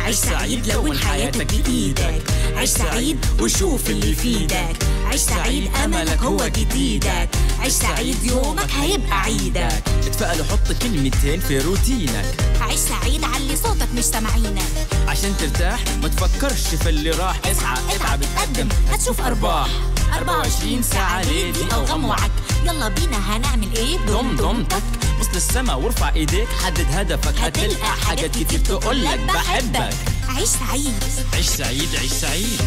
عيش سعيد لون حياتك بإيدك عيش سعيد وشوف اللي يفيدك عيش سعيد أملك هو جديدك عيش سعيد يومك هيبقى عيدك اتفائل وحط كلمتين في روتينك عيش سعيد علي صوتك مش سامعينك عشان ترتاح ما تفكرش في اللي راح اسعى اتعب اتقدم هتشوف أرباح 24 ساعة ليه دي أوغام وعك يلا بينا هنعمل إيه ضم ضمتك بص للسما وارفع ايديك حدد هدفك هتلقى حاجات كتير تقولك بحبك عيش سعيد عيش سعيد عيش سعيد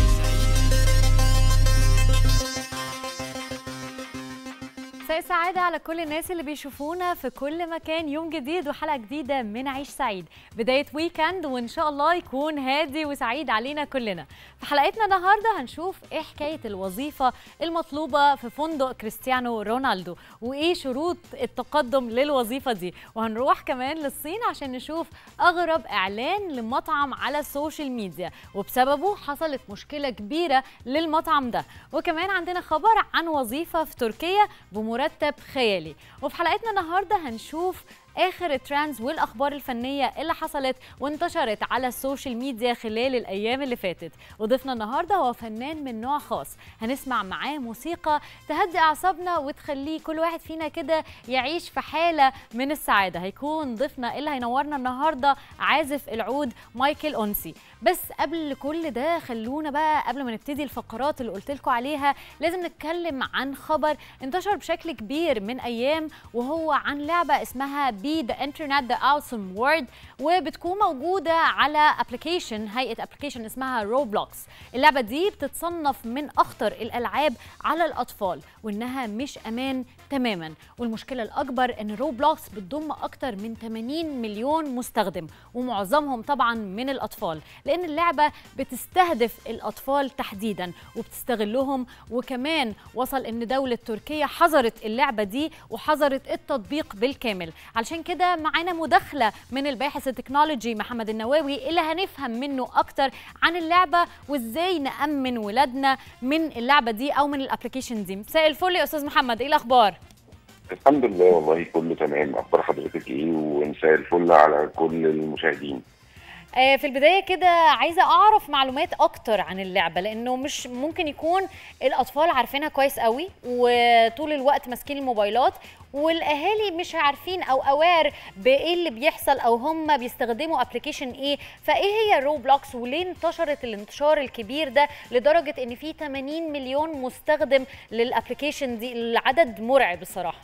مساء سعادة على كل الناس اللي بيشوفونا في كل مكان يوم جديد وحلقة جديدة من عيش سعيد بداية ويكند وإن شاء الله يكون هادي وسعيد علينا كلنا في حلقتنا النهاردة هنشوف إيه حكاية الوظيفة المطلوبة في فندق كريستيانو رونالدو وإيه شروط التقدم للوظيفة دي وهنروح كمان للصين عشان نشوف أغرب إعلان لمطعم على السوشيال ميديا وبسببه حصلت مشكلة كبيرة للمطعم ده وكمان عندنا خبر عن وظيفة في تركيا بمرتب خيالي وفي حلقتنا النهارده هنشوف اخر الترندز والاخبار الفنيه اللي حصلت وانتشرت على السوشيال ميديا خلال الايام اللي فاتت وضيفنا النهارده هو فنان من نوع خاص هنسمع معاه موسيقى تهدي اعصابنا وتخليه كل واحد فينا كده يعيش في حاله من السعاده هيكون ضيفنا اللي هينورنا النهارده عازف العود مايكل اونسي بس قبل كل ده خلونا بقى قبل ما نبتدي الفقرات اللي قلت لكم عليها لازم نتكلم عن خبر انتشر بشكل كبير من ايام وهو عن لعبه اسمها بي ذا انترنت ذا اوسم وورد وبتكون موجوده على ابلكيشن هيئه ابلكيشن اسمها روبلوكس اللعبه دي بتتصنف من اخطر الالعاب على الاطفال وانها مش امان تماما والمشكله الاكبر ان روبلوكس بتضم اكتر من 80 مليون مستخدم ومعظمهم طبعا من الاطفال لان اللعبه بتستهدف الاطفال تحديدا وبتستغلهم وكمان وصل ان دوله تركيا حظرت اللعبه دي وحظرت التطبيق بالكامل علشان كده معانا مداخله من الباحث التكنولوجي محمد النواوي اللي هنفهم منه اكتر عن اللعبه وازاي نامن ولادنا من اللعبه دي او من الابلكيشن دي مساء الفل يا استاذ محمد ايه الاخبار الحمد لله والله كله تمام اخبار حضرتك ايه ومساء الفل على كل المشاهدين آه، في البداية كده عايزة أعرف معلومات أكتر عن اللعبة لأنه مش ممكن يكون الأطفال عارفينها كويس قوي وطول الوقت ماسكين الموبايلات والأهالي مش عارفين أو أوار بإيه اللي بيحصل أو هم بيستخدموا أبلكيشن إيه فإيه هي روبلوكس وليه انتشرت الانتشار الكبير ده لدرجة إن في 80 مليون مستخدم للأبلكيشن دي العدد مرعب الصراحة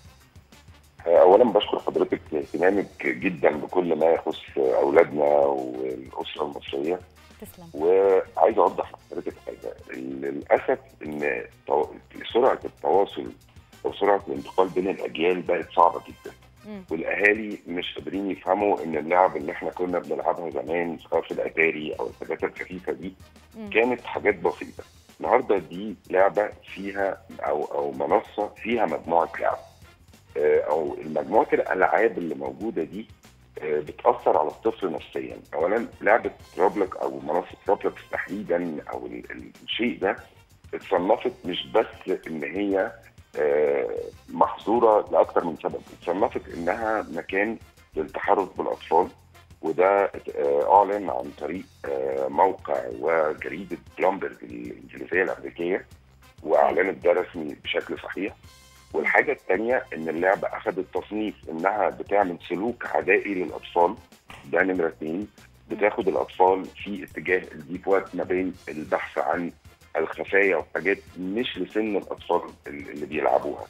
اولا بشكر حضرتك اهتمامك جدا بكل ما يخص اولادنا والاسره المصريه تسلم وعايز اوضح لحضرتك حاجه للاسف ان تو- سرعه التواصل وسرعه الانتقال بين الاجيال بقت صعبه جدا مم. والاهالي مش قادرين يفهموا ان اللعب اللي احنا كنا بنلعبها زمان سواء في الاتاري او الحاجات الخفيفه دي مم. كانت حاجات بسيطه النهارده دي لعبه فيها او او منصه فيها مجموعه لعب آه، او مجموعه الالعاب اللي موجوده دي آه، بتاثر على الطفل نفسيا اولا لعبه روبلوك او منصه روبلوكس تحديدا او ال- ال- الشيء ده اتصنفت مش بس ان هي آه، محظوره لاكثر من سبب اتصنفت انها مكان للتحرك بالاطفال وده آه، اعلن عن طريق آه، موقع وجريده بلومبرج الانجليزيه الامريكيه واعلنت ده رسمي بشكل صحيح والحاجه الثانيه ان اللعبه اخذت تصنيف انها بتعمل سلوك عدائي للاطفال ده نمره اثنين بتاخد الاطفال في اتجاه الديب ويب ما بين البحث عن الخفايا وحاجات مش لسن الاطفال اللي بيلعبوها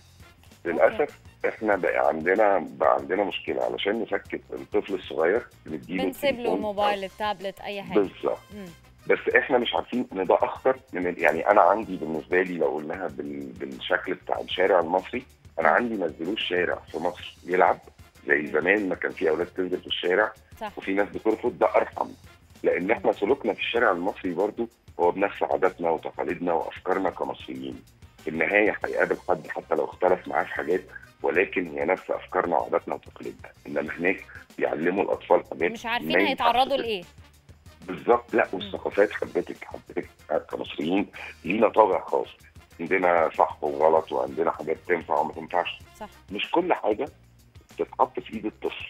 للاسف احنا بقى عندنا بقى عندنا مشكله علشان نسكت الطفل الصغير نديله بنسيب له التليفون. الموبايل التابلت أي حاجة بالظبط مم. بس احنا مش عارفين ان ده اخطر من ال- يعني انا عندي بالنسبه لي لو قلناها بال... بالشكل بتاع الشارع المصري انا عندي نزلوه الشارع في مصر يلعب زي زمان ما كان في اولاد تنزل في الشارع صح وفي ناس بترفض ده ارحم لان احنا سلوكنا في الشارع المصري برضو هو بنفس عاداتنا وتقاليدنا وافكارنا كمصريين في النهايه هيقابل حد حتى لو اختلف معاه في حاجات ولكن هي نفس افكارنا وعاداتنا وتقاليدنا انما هناك بيعلموا الاطفال حاجات مش عارفين ما ينفعش هيتعرضوا تت- لإيه بالظبط لا والثقافات حضرتك حضرتك كمصريين لينا طابع خاص عندنا صح وغلط وعندنا حاجات تنفع وما تنفعش صح مش كل حاجه تتحط في ايد الطفل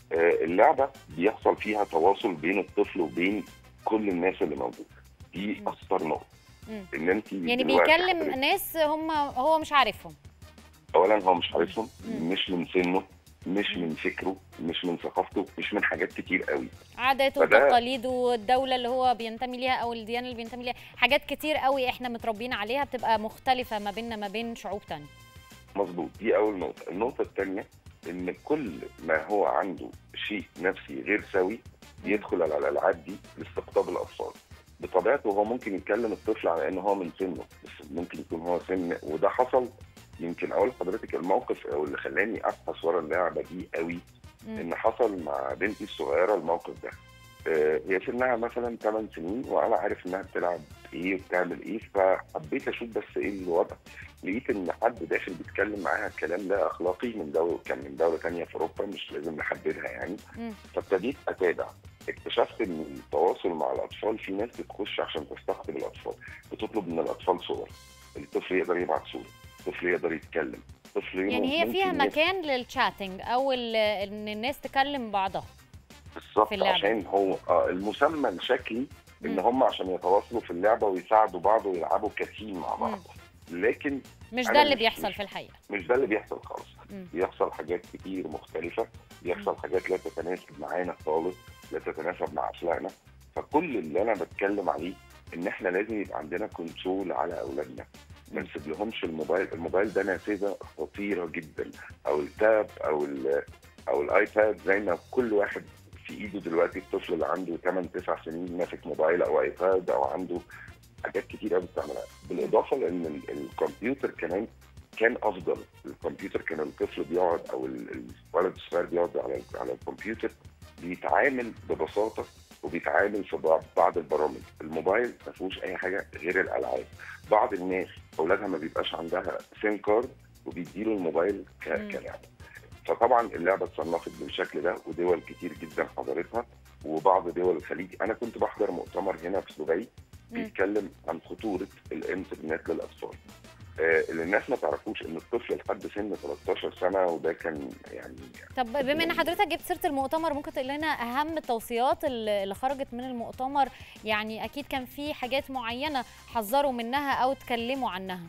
آه، اللعبه بيحصل فيها تواصل بين الطفل وبين كل الناس اللي موجوده دي مم. اكتر نقطه مم. ان انت يعني دلوقتي بيكلم حضرتك- ناس هم هو مش عارفهم اولا هو مش عارفهم مم. مش من سنه مش من فكره مش من ثقافته مش من حاجات كتير قوي عاداته فده- وتقاليده والدوله اللي هو بينتمي ليها او الديانه اللي بينتمي ليها حاجات كتير قوي احنا متربيين عليها بتبقى مختلفه ما بيننا ما بين شعوب تانية مظبوط دي اول نقطه النقطه الثانيه ان كل ما هو عنده شيء نفسي غير سوي بيدخل على الالعاب دي لاستقطاب الاطفال بطبيعته هو ممكن يتكلم الطفل على ان هو من سنه بس ممكن يكون هو سن وده حصل يمكن اقول لحضرتك الموقف او اللي خلاني ابحث ورا اللعبه دي قوي مم. ان حصل مع بنتي الصغيره الموقف ده آه، هي سنها مثلا 8 سنين وانا عارف انها بتلعب ايه وبتعمل ايه فحبيت اشوف بس ايه الوضع لقيت ان حد داخل بيتكلم معاها الكلام ده اخلاقي من دوله كان من دوله تانية في اوروبا مش لازم نحددها يعني مم. فابتديت اتابع اكتشفت ان التواصل مع الاطفال في ناس بتخش عشان تستقطب الاطفال بتطلب من الاطفال صور الطفل يقدر يبعت صوره الطفل يقدر يتكلم الطفل يعني هي ممكن فيها يس- مكان للشاتنج او ال- ان الناس تكلم بعضها بالظبط في اللعبة. عشان هو آه المسمى الشكلي ان مم. هم عشان يتواصلوا في اللعبه ويساعدوا بعض ويلعبوا كتيم مع بعض لكن مش أنا ده اللي مش- بيحصل مش- في الحقيقه مش ده اللي بيحصل خالص مم. بيحصل حاجات كتير مختلفه بيحصل حاجات لا تتناسب معانا خالص لا تتناسب مع اخلاقنا فكل اللي انا بتكلم عليه ان احنا لازم يبقى عندنا كنترول على اولادنا ما نسيب لهمش الموبايل الموبايل ده نافذه خطيره جدا او التاب او ال او الايباد زي ما كل واحد في ايده دلوقتي الطفل اللي عنده 8 9 سنين ماسك موبايل او ايباد او عنده حاجات كتير قوي بتعملها بالاضافه لان ال- الكمبيوتر كمان كان افضل الكمبيوتر كان الطفل بيقعد او ال- الولد الصغير بيقعد على على الكمبيوتر بيتعامل ببساطه وبيتعامل في بعض بعض البرامج الموبايل ما فيهوش اي حاجه غير الالعاب بعض الناس اولادها ما بيبقاش عندها سيم كارد وبيديله الموبايل ك- مم. كلعبه فطبعا اللعبه اتصنفت بالشكل ده ودول كتير جدا حضرتها وبعض دول الخليج انا كنت بحضر مؤتمر هنا في دبي مم. بيتكلم عن خطوره الانترنت للاطفال آه، اللي الناس ما تعرفوش ان الطفل لحد سن 13 سنه وده كان يعني طب بما ان حضرتك جبت سيره المؤتمر ممكن تقول لنا اهم التوصيات اللي اللي خرجت من المؤتمر يعني اكيد كان في حاجات معينه حذروا منها او اتكلموا عنها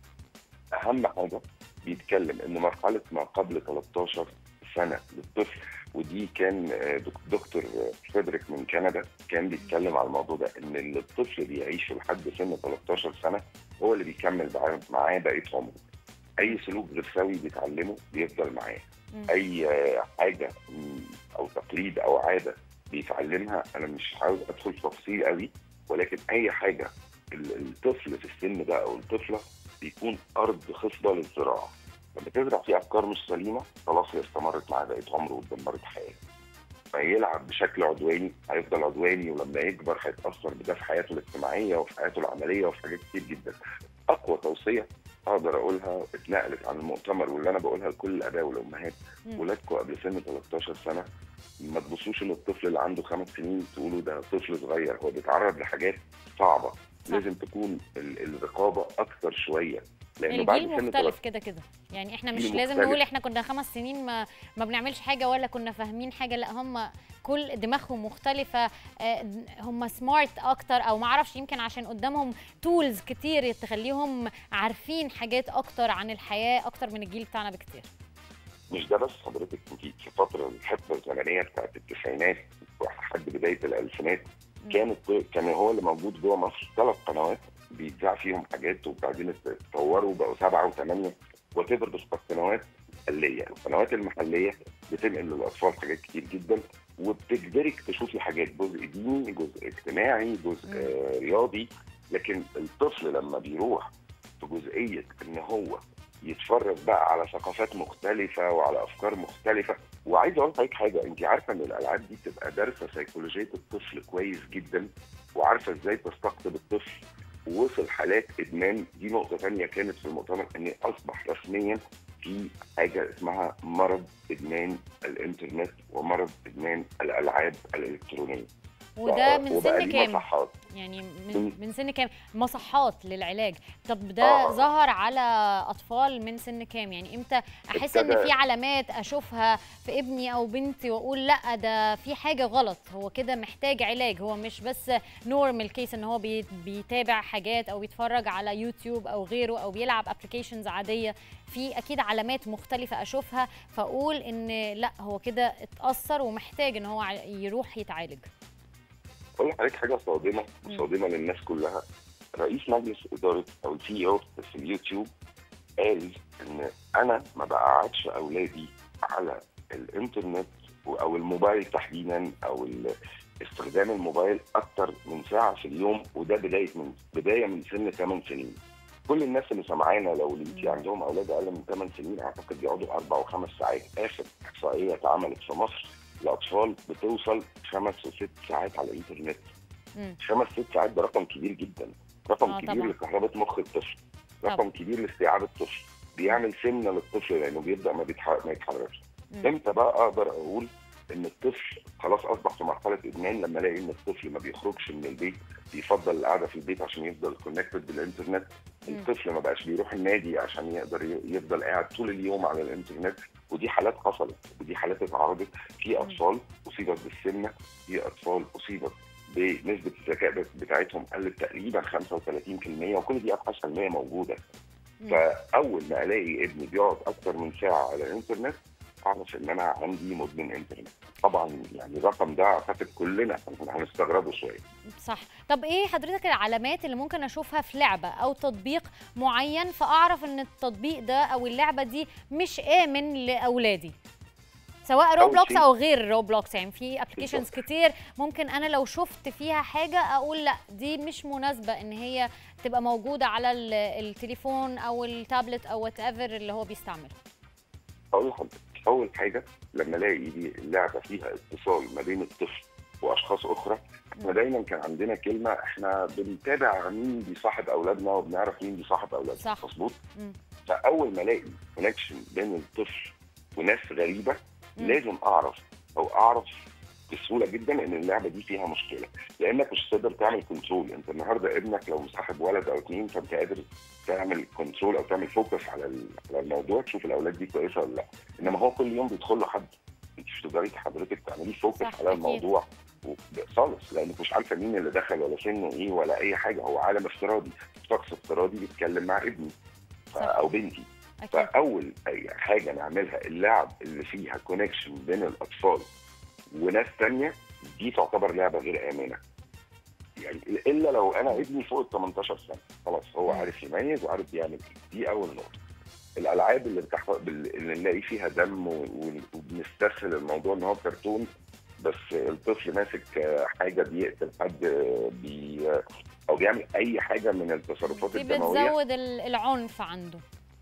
اهم حاجه بيتكلم ان مرحله ما قبل 13 سنه للطفل ودي كان آه، دك- دكتور آه، فريدريك من كندا كان بيتكلم على الموضوع ده ان اللي الطفل بيعيشه لحد سن 13 سنه هو اللي بيكمل معاه- معاه بقيه عمره اي سلوك غير سوي بيتعلمه بيفضل معاه مم. اي آه، حاجه مم، او تقليد او عاده بيتعلمها انا مش عاوز ادخل في تفصيل قوي ولكن اي حاجه ال- الطفل في السن ده او الطفله بيكون ارض خصبه للزراعه لما تزرع فيه افكار مش سليمه خلاص هي استمرت معاه بقيه عمره ودمرت حياته فيلعب بشكل عدواني هيفضل عدواني ولما يكبر هيتاثر بده في حياته الاجتماعيه وفي حياته العمليه وفي حاجات كتير جدا اقوى توصيه اقدر اقولها اتنقلت عن المؤتمر واللي انا بقولها لكل الاباء والامهات مم. ولادكم قبل سن 13 سنه ما تبصوش ان الطفل اللي عنده خمس سنين تقولوا ده طفل صغير هو بيتعرض لحاجات صعبه صح. لازم تكون ال- الرقابه اكتر شويه لانه بعد الجيل سن مختلف كده كده يعني احنا مش جيل لازم مختلف. نقول احنا كنا خمس سنين ما ما بنعملش حاجه ولا كنا فاهمين حاجه لا هم كل دماغهم مختلفه آه، هم سمارت اكتر او ما اعرفش يمكن عشان قدامهم تولز كتير تخليهم عارفين حاجات اكتر عن الحياه اكتر من الجيل بتاعنا بكتير مش ده بس حضرتك انت في فتره الحقبه الزمنيه بتاعت التسعينات لحد بدايه الالفينات كان الط- كان هو اللي موجود جوه مصر ثلاث قنوات بيتذاع فيهم حاجات وبعدين اتطوروا بقوا سبعه وثمانيه وتقدر بس القنوات المحليه، القنوات المحليه بتنقل للاطفال حاجات كتير جدا وبتجبرك تشوفي حاجات جزء ديني، جزء اجتماعي، جزء مم. آه رياضي، لكن الطفل لما بيروح في جزئيه ان هو يتفرج بقى على ثقافات مختلفه وعلى افكار مختلفه وعايز اقول لحضرتك حاجه انت عارفه ان الالعاب دي بتبقى دارسه سيكولوجيه الطفل كويس جدا وعارفه ازاي تستقطب الطفل ووصل حالات ادمان دي نقطه ثانيه كانت في المؤتمر ان اصبح رسميا في حاجه اسمها مرض ادمان الانترنت ومرض ادمان الالعاب الالكترونيه وده من وبقى سن ليه كام مصحات يعني من مم. من سن كام مصحات للعلاج طب ده آه. ظهر على اطفال من سن كام يعني امتى احس ان ابتدى- في علامات اشوفها في ابني او بنتي واقول لا ده في حاجه غلط هو كده محتاج علاج هو مش بس نورمال كيس ان هو بي- بيتابع حاجات او بيتفرج على يوتيوب او غيره او بيلعب ابلكيشنز عاديه في اكيد علامات مختلفه اشوفها فاقول ان لا هو كده اتاثر ومحتاج ان هو ع- يروح يتعالج اقول لحضرتك حاجه صادمه مم. صادمه للناس كلها رئيس مجلس اداره او السي او في اليوتيوب قال ان انا ما بقعدش اولادي على الانترنت و- او الموبايل تحديدا او ال- استخدام الموبايل اكتر من ساعه في اليوم وده بدايه من بدايه من سن 8 سنين كل الناس اللي سمعانا لو لقيتي عندهم اولاد اقل من 8 سنين اعتقد بيقعدوا اربع وخمس ساعات اخر احصائيه اتعملت في مصر الاطفال بتوصل خمس وست ساعات على الانترنت مم. خمس ست ساعات ده رقم كبير جدا رقم آه، كبير طبعاً. لكهرباء مخ الطفل طبعاً. رقم كبير لاستيعاب الطفل بيعمل سمنه للطفل لانه بيبدا ما, بيتح... ما يتحركش مم. امتى بقى اقدر اقول ان الطفل خلاص اصبح في مرحله ادمان لما الاقي ان الطفل ما بيخرجش من البيت بيفضل القعده في البيت عشان يفضل كونكتد بالانترنت مم. الطفل ما بقاش بيروح النادي عشان يقدر ي- يفضل قاعد طول اليوم على الانترنت ودي حالات حصلت ودي حالات اتعرضت في اطفال اصيبت بالسمنه في اطفال اصيبت بنسبه الذكاء بت- بتاعتهم قلت تقريبا 35% وكل دي ابحاث علميه موجوده مم. فاول ما الاقي ابني بيقعد اكتر من ساعه على الانترنت اعرف ان انا عندي مدمن انترنت طبعا يعني الرقم ده اعتقد كلنا هنستغربه شويه صح طب ايه حضرتك العلامات اللي ممكن اشوفها في لعبه او تطبيق معين فاعرف ان التطبيق ده او اللعبه دي مش امن لاولادي سواء أول روبلوكس شيء- او غير روبلوكس يعني في ابلكيشنز بالظبط. كتير ممكن انا لو شفت فيها حاجه اقول لا دي مش مناسبه ان هي تبقى موجوده على ال- التليفون او التابلت او وات ايفر اللي هو بيستعمله اقول لحضرتك اول حاجه لما الاقي دي اللعبه فيها اتصال ما بين الطفل واشخاص اخرى احنا مم. دايما كان عندنا كلمه احنا بنتابع مين بيصاحب اولادنا وبنعرف مين بيصاحب اولادنا صح. مظبوط مم. فاول ما الاقي كونكشن بين الطفل وناس غريبه مم. لازم اعرف او اعرف بسهوله جدا ان اللعبه دي فيها مشكله لانك مش تقدر تعمل كنترول انت النهارده ابنك لو صاحب ولد او اثنين فانت قادر تعمل كنترول او تعمل فوكس على ال- على الموضوع تشوف الاولاد دي كويسه ولا لا انما هو كل يوم بيدخل له حد انت مش تقدري حضرتك تعملي فوكس صح، على أكيد. الموضوع و- خالص لانك مش عارفه مين اللي دخل ولا سنه ايه ولا اي حاجه هو عالم افتراضي شخص افتراضي بيتكلم مع ابني ف- صح. او بنتي اكيد فاول أي حاجه نعملها اللعب اللي فيها كونكشن بين الاطفال وناس تانية دي تعتبر لعبه غير امنه يعني الا لو انا ابني فوق ال 18 سنه خلاص هو مم. عارف يميز وعارف يعمل ايه دي اول نقطه الالعاب اللي بتحف... بال- اللي نلاقي فيها دم و- و- وبنستسهل الموضوع ان هو كرتون بس الطفل ماسك آه، حاجه بيقتل حد آه، بي آه، او بيعمل اي حاجه من التصرفات دي الدمويه بتزود ال- العنف عنده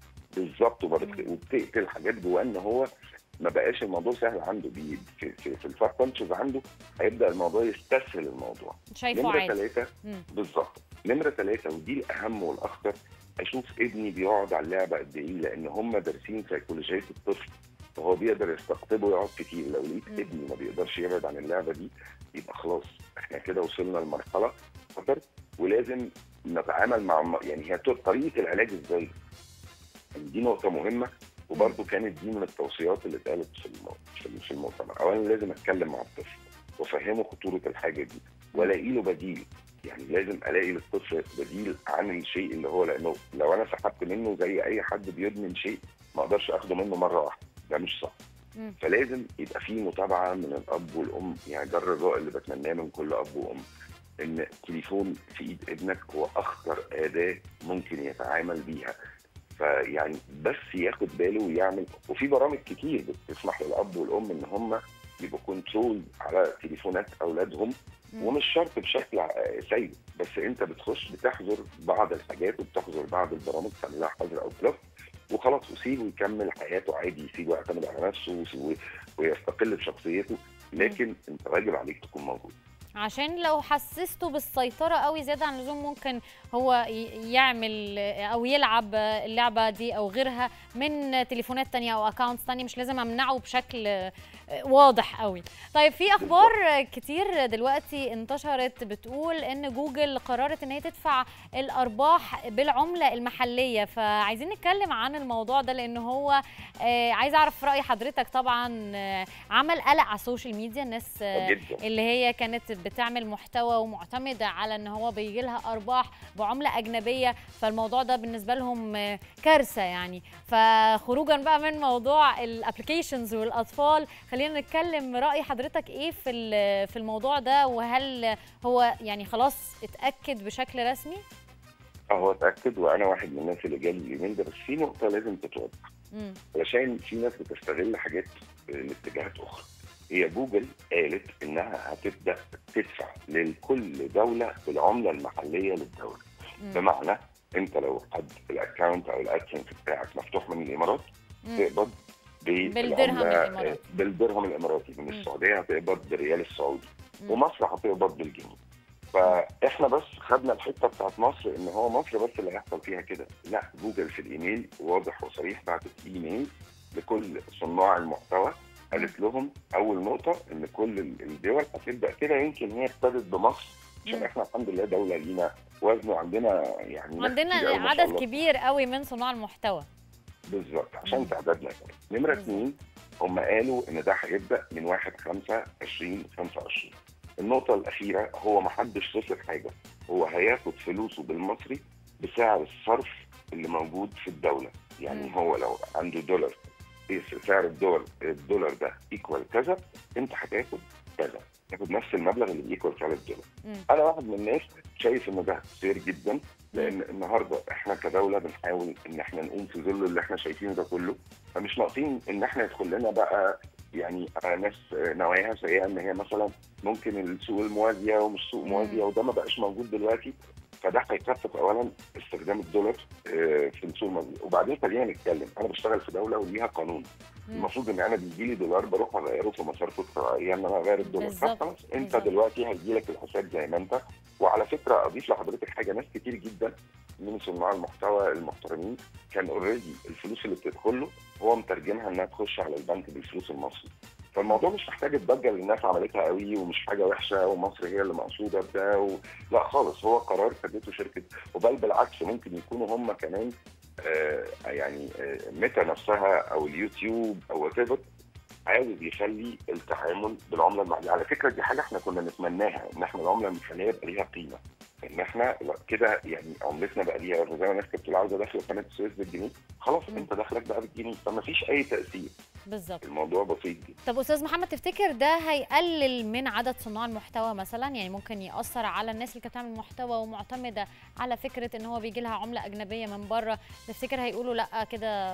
بالظبط وبت- وبتقتل حاجات جواه ان هو ما بقاش الموضوع سهل عنده بي في, في, في الفاست بانشز عنده هيبدا الموضوع يستسهل الموضوع شايفه نمره عادي ثلاثه مم. بالظبط نمره ثلاثه ودي الاهم والاخطر اشوف ابني بيقعد على اللعبه قد ايه لان هم دارسين سيكولوجيه الطفل فهو بيقدر يستقطبه ويقعد كتير لو لقيت مم. ابني ما بيقدرش يبعد عن اللعبه دي يبقى خلاص احنا كده وصلنا لمرحله خطر ولازم نتعامل مع يعني هي طريقه العلاج ازاي دي نقطه مهمه وبرضه كانت دي من التوصيات اللي اتقالت في المو... في الم- في المؤتمر اولا لازم اتكلم مع الطفل وافهمه خطوره الحاجه دي والاقي له بديل يعني لازم الاقي للطفل بديل عن الشيء اللي هو لانه لو انا سحبت منه زي اي حد بيدمن شيء ما اقدرش اخده منه مره واحده ده مش صح مم. فلازم يبقى في متابعه من الاب والام يعني ده الرجاء اللي بتمناه من كل اب وام ان التليفون في ايد ابنك هو اخطر اداه ممكن يتعامل بيها فيعني بس ياخد باله ويعمل وفي برامج كتير بتسمح للاب والام ان هم يبقوا كنترول على تليفونات اولادهم مم. ومش شرط بشكل آه، سيء بس انت بتخش بتحظر بعض الحاجات وبتحظر بعض البرامج تعمل لها حظر او بلوك وخلاص وسيبه يكمل حياته عادي يسيبه يعتمد على نفسه ويسيبه- ويستقل بشخصيته لكن انت واجب عليك تكون موجود عشان لو حسسته بالسيطرة قوي زيادة عن اللزوم ممكن هو ي- يعمل أو يلعب اللعبة دي أو غيرها من تليفونات تانية أو أكاونتس تانية مش لازم أمنعه بشكل واضح قوي طيب في أخبار كتير دلوقتي انتشرت بتقول إن جوجل قررت إن هي تدفع الأرباح بالعملة المحلية فعايزين نتكلم عن الموضوع ده لأن هو آه، عايزة أعرف رأي حضرتك طبعا آه، عمل قلق على السوشيال ميديا الناس آه، جدا اللي هي كانت بتعمل محتوى ومعتمدة على ان هو بيجي لها ارباح بعملة اجنبية فالموضوع ده بالنسبة لهم آه، كارثة يعني فخروجا بقى من موضوع الابلكيشنز والاطفال خلينا نتكلم رأي حضرتك ايه في ال- في الموضوع ده وهل هو يعني خلاص اتأكد بشكل رسمي؟ هو اتاكد وانا واحد من الناس اللي جالي اليومين ده بس في نقطه لازم تتوضح مم. علشان في ناس بتستغل حاجات لاتجاهات اخرى هي جوجل قالت انها هتبدا تدفع لكل دوله بالعمله المحليه للدوله مم. بمعنى انت لو حد الاكونت او الادسنس بتاعك مفتوح من الامارات مم. تقبض بالدرهم بالعملة- الإماراتي. بالدرهم الاماراتي من مم. السعوديه هتقبض بالريال السعودي مم. ومصر هتقبض بالجنيه فاحنا بس خدنا الحته بتاعت مصر ان هو مصر بس اللي هيحصل فيها كده لا جوجل في الايميل واضح وصريح بعتت ايميل لكل صناع المحتوى قالت لهم اول نقطه ان كل ال- الدول هتبدا كده يمكن هي ابتدت بمصر عشان مم. احنا الحمد لله دوله لينا وزن وعندنا يعني ناس عندنا كتير أوي ما شاء عدد الله. كبير قوي من صناع المحتوى بالظبط مم. عشان تعدادنا كده نمره بالظبط. اثنين هم قالوا ان ده هيبدا من 1 5 2025 النقطه الاخيره هو ما حدش خسر حاجه هو هياخد فلوسه بالمصري بسعر الصرف اللي موجود في الدوله يعني مم. هو لو عنده دولار إيه سعر الدولار الدولار ده ايكوال كذا انت هتاخد كذا تاخد نفس المبلغ اللي ايكوال سعر الدولار مم. انا واحد من الناس شايف ان ده خير جدا لان النهارده احنا كدوله بنحاول ان احنا نقوم في ظل اللي احنا شايفينه ده كله فمش ناقصين ان احنا يدخل لنا بقى يعني آه، ناس آه، نواياها سيئه ان هي مثلا ممكن السوق الموازيه ومش سوق موازيه وده ما بقاش موجود دلوقتي فده هيخفف اولا استخدام الدولار آه، في السوق الموازيه وبعدين خلينا نتكلم انا بشتغل في دوله وليها قانون مم. المفروض ان انا بيجي لي دولار بروح اغيره في مصارفه القضائيه ان انا اغير الدولار بالظبط، خلاص انت بالظبط. دلوقتي هيجي لك الحساب زي ما انت وعلى فكره اضيف لحضرتك حاجه ناس كتير جدا من صناع المحتوى المحترمين كان اوريدي الفلوس اللي بتدخل له هو مترجمها انها تخش على البنك بالفلوس المصري فالموضوع مش محتاج الضجه اللي الناس عملتها قوي ومش حاجه وحشه ومصر هي اللي مقصوده بده و... لا خالص هو قرار خدته شركه وبل بالعكس ممكن يكونوا هم كمان آه يعني آه ميتا نفسها او اليوتيوب او وات عاوز يخلي التعامل بالعمله المحليه على فكره دي حاجه احنا كنا نتمناها ان احنا العمله المحليه يبقى ليها قيمه ان احنا كده يعني عملتنا بقى ليها زي ما الناس كانت بتقول عاوزه داخل قناه السويس بالجنيه خلاص مم. انت دخلك بقى بالجنيه فما فيش اي تاثير بالظبط الموضوع بسيط جدا طب استاذ محمد تفتكر ده هيقلل من عدد صناع المحتوى مثلا يعني ممكن ياثر على الناس اللي كانت بتعمل محتوى ومعتمده على فكره ان هو بيجي لها عمله اجنبيه من بره تفتكر هيقولوا لا كده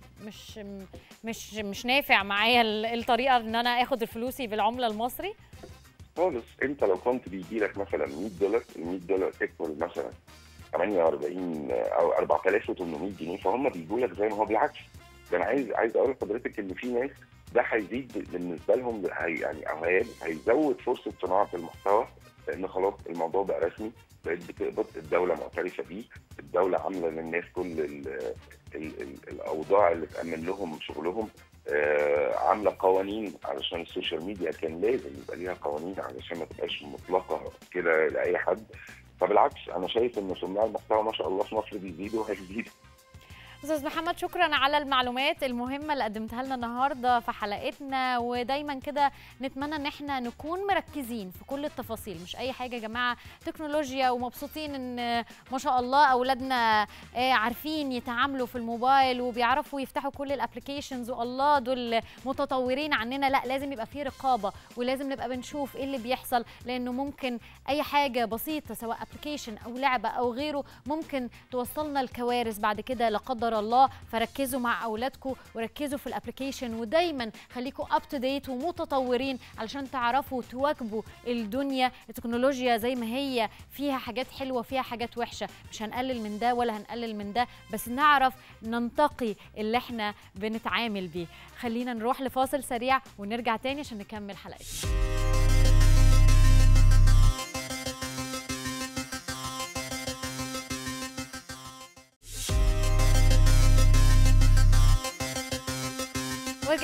مش مش مش نافع معايا ال- الطريقه ان انا اخد فلوسي بالعمله المصري خالص انت لو كنت بيجي لك مثلا 100 دولار ال 100 دولار تكمل مثلا 48 او 4800 جنيه فهم بيجوا لك زي ما هو بالعكس ده انا عايز عايز اقول لحضرتك ان في ناس ده هيزيد بالنسبه لهم هي يعني او هي- هيزود فرصه صناعه المحتوى لان خلاص الموضوع بقى رسمي بقت بتقبض الدوله معترفه بيه الدوله عامله للناس كل ال ال ال الاوضاع اللي تامن لهم شغلهم آه، عامله قوانين علشان السوشيال ميديا كان لازم يبقى ليها قوانين علشان ما تبقاش مطلقه كده لاي حد فبالعكس انا شايف ان صناع المحتوى ما شاء الله في مصر بيزيدوا وهيزيدوا استاذ محمد شكرا على المعلومات المهمه اللي قدمتها لنا النهارده في حلقتنا ودايما كده نتمنى ان احنا نكون مركزين في كل التفاصيل مش اي حاجه يا جماعه تكنولوجيا ومبسوطين ان ما شاء الله اولادنا آه، عارفين يتعاملوا في الموبايل وبيعرفوا يفتحوا كل الابلكيشنز والله دول متطورين عننا لا لازم يبقى في رقابه ولازم نبقى بنشوف ايه اللي بيحصل لانه ممكن اي حاجه بسيطه سواء ابلكيشن او لعبه او غيره ممكن توصلنا لكوارث بعد كده لا قدر الله فركزوا مع اولادكم وركزوا في الابلكيشن ودايما خليكم اب تو ديت ومتطورين علشان تعرفوا تواكبوا الدنيا التكنولوجيا زي ما هي فيها حاجات حلوه فيها حاجات وحشه مش هنقلل من ده ولا هنقلل من ده بس نعرف ننتقي اللي احنا بنتعامل بيه خلينا نروح لفاصل سريع ونرجع تاني عشان نكمل حلقتنا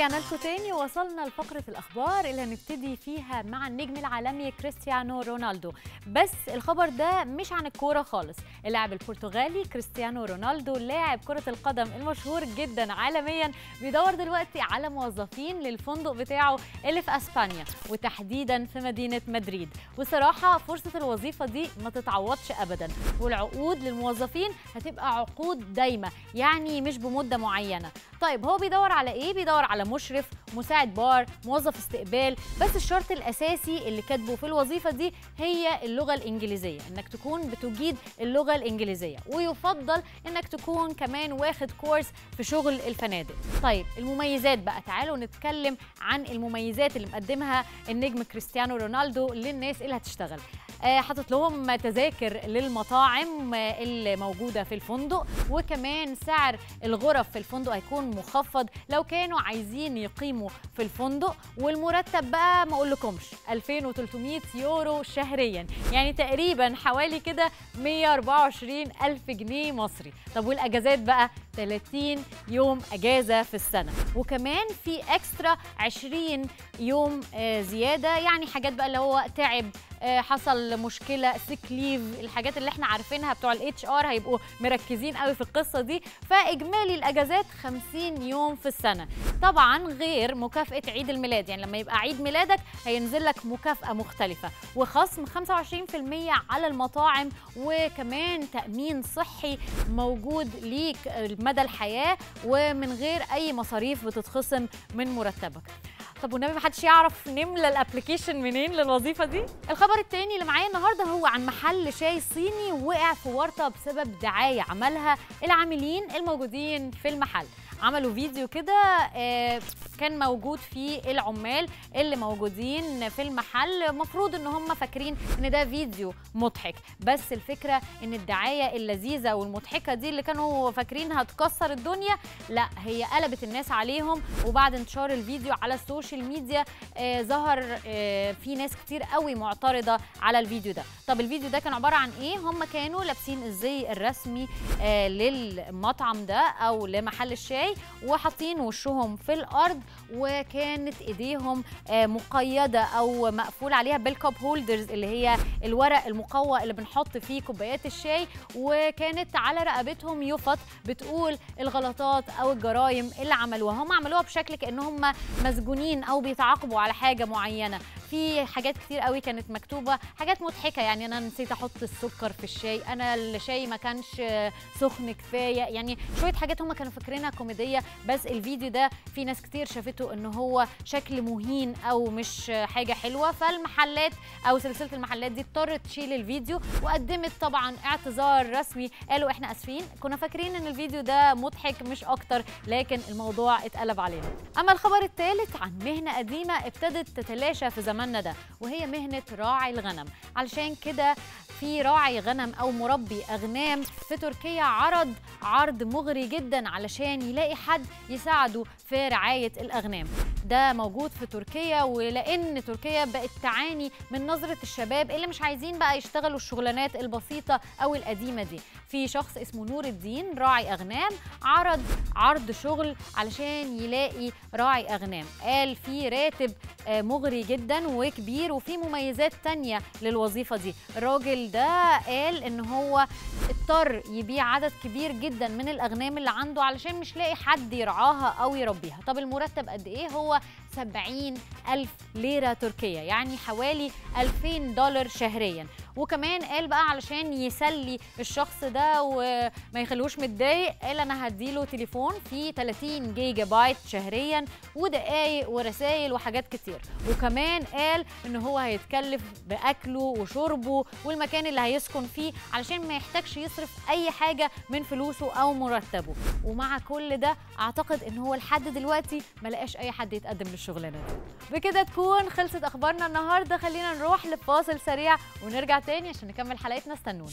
ورجعنا لكم تاني ووصلنا لفقرة الأخبار اللي هنبتدي فيها مع النجم العالمي كريستيانو رونالدو بس الخبر ده مش عن الكورة خالص اللاعب البرتغالي كريستيانو رونالدو لاعب كرة القدم المشهور جدا عالميا بيدور دلوقتي على موظفين للفندق بتاعه اللي في أسبانيا وتحديدا في مدينة مدريد وصراحة فرصة الوظيفة دي ما تتعوضش أبدا والعقود للموظفين هتبقى عقود دايمة يعني مش بمدة معينة طيب هو بيدور على ايه بيدور على مشرف مساعد بار موظف استقبال بس الشرط الاساسي اللي كاتبه في الوظيفه دي هي اللغه الانجليزيه انك تكون بتجيد اللغه الانجليزيه ويفضل انك تكون كمان واخد كورس في شغل الفنادق طيب المميزات بقى تعالوا نتكلم عن المميزات اللي مقدمها النجم كريستيانو رونالدو للناس اللي هتشتغل آه، حاطط لهم تذاكر للمطاعم آه، اللي موجوده في الفندق وكمان سعر الغرف في الفندق هيكون مخفض لو كانوا عايزين يقيموا في الفندق والمرتب بقى ما اقولكمش 2300 يورو شهريا يعني تقريبا حوالي كده 124 الف جنيه مصري طب والاجازات بقى 30 يوم اجازه في السنه وكمان في اكسترا 20 يوم آه، زياده يعني حاجات بقى اللي هو تعب آه، حصل مشكله سيك ليف الحاجات اللي احنا عارفينها بتوع الاتش ار هيبقوا مركزين قوي في القصه دي فاجمالي الاجازات 50 يوم في السنه طبعا غير مكافاه عيد الميلاد يعني لما يبقى عيد ميلادك هينزل لك مكافاه مختلفه وخصم 25% على المطاعم وكمان تامين صحي موجود ليك مدى الحياه ومن غير اي مصاريف بتتخصم من مرتبك طب والنبي محدش يعرف نملى الابلكيشن منين للوظيفه دي الخبر التاني اللي معايا النهارده هو عن محل شاي صيني وقع في ورطه بسبب دعايه عملها العاملين الموجودين في المحل عملوا فيديو كده آه، كان موجود فيه العمال اللي موجودين في المحل المفروض ان هم فاكرين ان ده فيديو مضحك بس الفكره ان الدعايه اللذيذه والمضحكه دي اللي كانوا فاكرينها تكسر الدنيا لا هي قلبت الناس عليهم وبعد انتشار الفيديو على السوشيال ميديا آه ظهر آه في ناس كتير قوي معترضه على الفيديو ده طب الفيديو ده كان عباره عن ايه هم كانوا لابسين الزي الرسمي آه للمطعم ده او لمحل الشاي وحاطين وشهم في الارض وكانت ايديهم آه مقيده او مقفول عليها بالكوب هولدرز اللي هي الورق المقوى اللي بنحط فيه كوبايات الشاي وكانت على رقبتهم يفط بتقول الغلطات او الجرائم اللي عملوها هم عملوها بشكل كانهم مسجونين او بيتعاقبوا على حاجه معينه في حاجات كتير قوي كانت مكتوبه حاجات مضحكه يعني انا نسيت احط السكر في الشاي انا الشاي ما كانش سخن كفايه يعني شويه حاجات هم كانوا فاكرينها كوميديه بس الفيديو ده في ناس كتير شافته ان هو شكل مهين او مش حاجه حلوه فالمحلات او سلسله المحلات دي اضطرت تشيل الفيديو وقدمت طبعا اعتذار رسمي قالوا احنا اسفين كنا فاكرين ان الفيديو ده مضحك مش اكتر لكن الموضوع اتقلب علينا اما الخبر الثالث عن مهنه قديمه ابتدت تتلاشى في زماننا ده وهي مهنه راعي الغنم علشان كده في راعي غنم او مربي اغنام في تركيا عرض عرض مغري جدا علشان يلاقي حد يساعده في رعايه الاغنام ده موجود في تركيا ولان تركيا بقت تعاني من نظره الشباب اللي مش عايزين بقى يشتغلوا الشغلانات البسيطه او القديمه دي في شخص اسمه نور الدين راعي اغنام عرض عرض شغل علشان يلاقي راعي اغنام قال في راتب آه، مغري جدا وكبير وفي مميزات تانية للوظيفه دي الراجل ده قال ان هو اضطر يبيع عدد كبير جدا من الاغنام اللي عنده علشان مش لاقي حد يرعاها او يربيها طب المرتب قد ايه هو 70 ألف ليرة تركية يعني حوالي 2000 دولار شهريا وكمان قال بقى علشان يسلي الشخص ده وما يخلوش متضايق قال انا هديله تليفون فيه 30 جيجا بايت شهريا ودقايق ورسائل وحاجات كتير وكمان قال ان هو هيتكلف باكله وشربه والمكان اللي هيسكن فيه علشان ما يحتاجش يصرف اي حاجه من فلوسه او مرتبه ومع كل ده اعتقد ان هو لحد دلوقتي ما لقاش اي حد يتقدم للشغلانه دي بكده تكون خلصت اخبارنا النهارده خلينا نروح لفاصل سريع ونرجع تاني عشان نكمل حلقتنا استنونا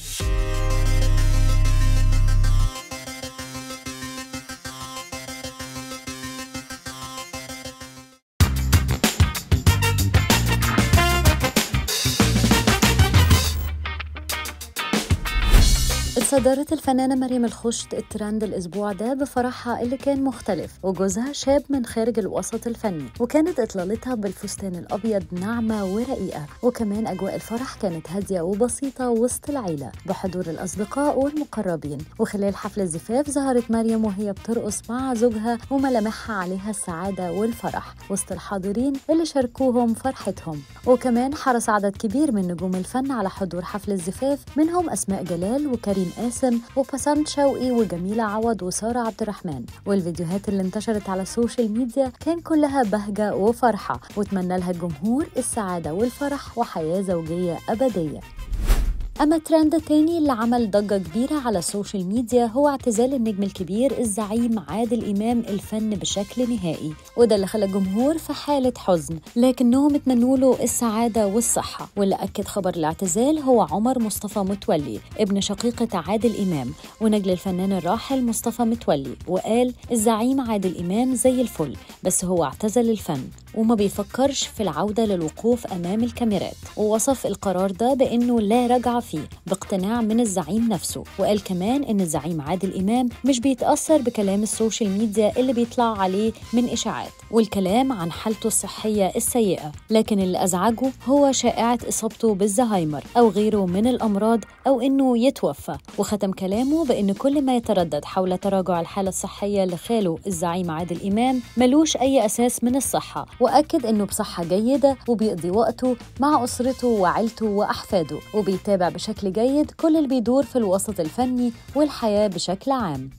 اتصدرت الفنانة مريم الخشت الترند الأسبوع ده بفرحها اللي كان مختلف وجوزها شاب من خارج الوسط الفني وكانت إطلالتها بالفستان الأبيض ناعمة ورقيقة وكمان أجواء الفرح كانت هادية وبسيطة وسط العيلة بحضور الأصدقاء والمقربين وخلال حفل الزفاف ظهرت مريم وهي بترقص مع زوجها وملامحها عليها السعادة والفرح وسط الحاضرين اللي شاركوهم فرحتهم وكمان حرص عدد كبير من نجوم الفن على حضور حفل الزفاف منهم أسماء جلال وكريم قاسم وبسنت شوقي وجميلة عوض وسارة عبد الرحمن والفيديوهات اللي انتشرت على السوشيال ميديا كان كلها بهجة وفرحة وتمنى لها الجمهور السعادة والفرح وحياة زوجية أبدية أما الترند التاني اللي عمل ضجة كبيرة على السوشيال ميديا هو اعتزال النجم الكبير الزعيم عادل إمام الفن بشكل نهائي وده اللي خلى الجمهور في حالة حزن لكنهم اتمنوا له السعادة والصحة واللي أكد خبر الاعتزال هو عمر مصطفى متولي ابن شقيقة عادل إمام ونجل الفنان الراحل مصطفى متولي وقال الزعيم عادل إمام زي الفل بس هو اعتزل الفن وما بيفكرش في العودة للوقوف أمام الكاميرات ووصف القرار ده بأنه لا رجعة فيه باقتناع من الزعيم نفسه وقال كمان ان الزعيم عادل امام مش بيتاثر بكلام السوشيال ميديا اللي بيطلع عليه من اشاعات والكلام عن حالته الصحيه السيئه لكن اللي ازعجه هو شائعه اصابته بالزهايمر او غيره من الامراض او انه يتوفى وختم كلامه بان كل ما يتردد حول تراجع الحاله الصحيه لخاله الزعيم عادل امام ملوش اي اساس من الصحه واكد انه بصحه جيده وبيقضي وقته مع اسرته وعيلته واحفاده وبيتابع بشكل جيد كل اللي بيدور في الوسط الفني والحياة بشكل عام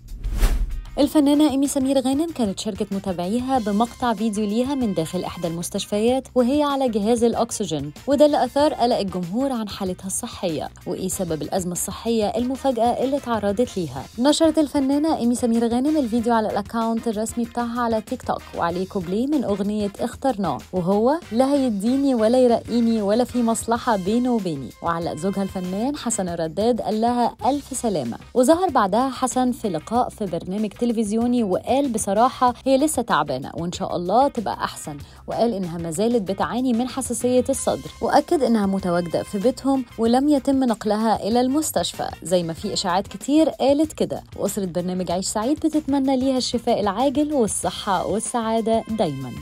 الفنانة إيمي سمير غانم كانت شاركت متابعيها بمقطع فيديو ليها من داخل إحدى المستشفيات وهي على جهاز الأكسجين وده اللي أثار قلق الجمهور عن حالتها الصحية وإيه سبب الأزمة الصحية المفاجأة اللي تعرضت ليها نشرت الفنانة إيمي سمير غانم الفيديو على الأكاونت الرسمي بتاعها على تيك توك وعليه كوبليه من أغنية اخترناه وهو لا هيديني ولا يرقيني ولا في مصلحة بينه وبيني وعلق زوجها الفنان حسن الرداد قال لها ألف سلامة وظهر بعدها حسن في لقاء في برنامج تلفزيوني وقال بصراحة هي لسه تعبانة وإن شاء الله تبقى أحسن وقال إنها ما زالت بتعاني من حساسية الصدر وأكد إنها متواجدة في بيتهم ولم يتم نقلها إلى المستشفى زي ما في إشاعات كتير قالت كده وأسرة برنامج عيش سعيد بتتمنى ليها الشفاء العاجل والصحة والسعادة دايماً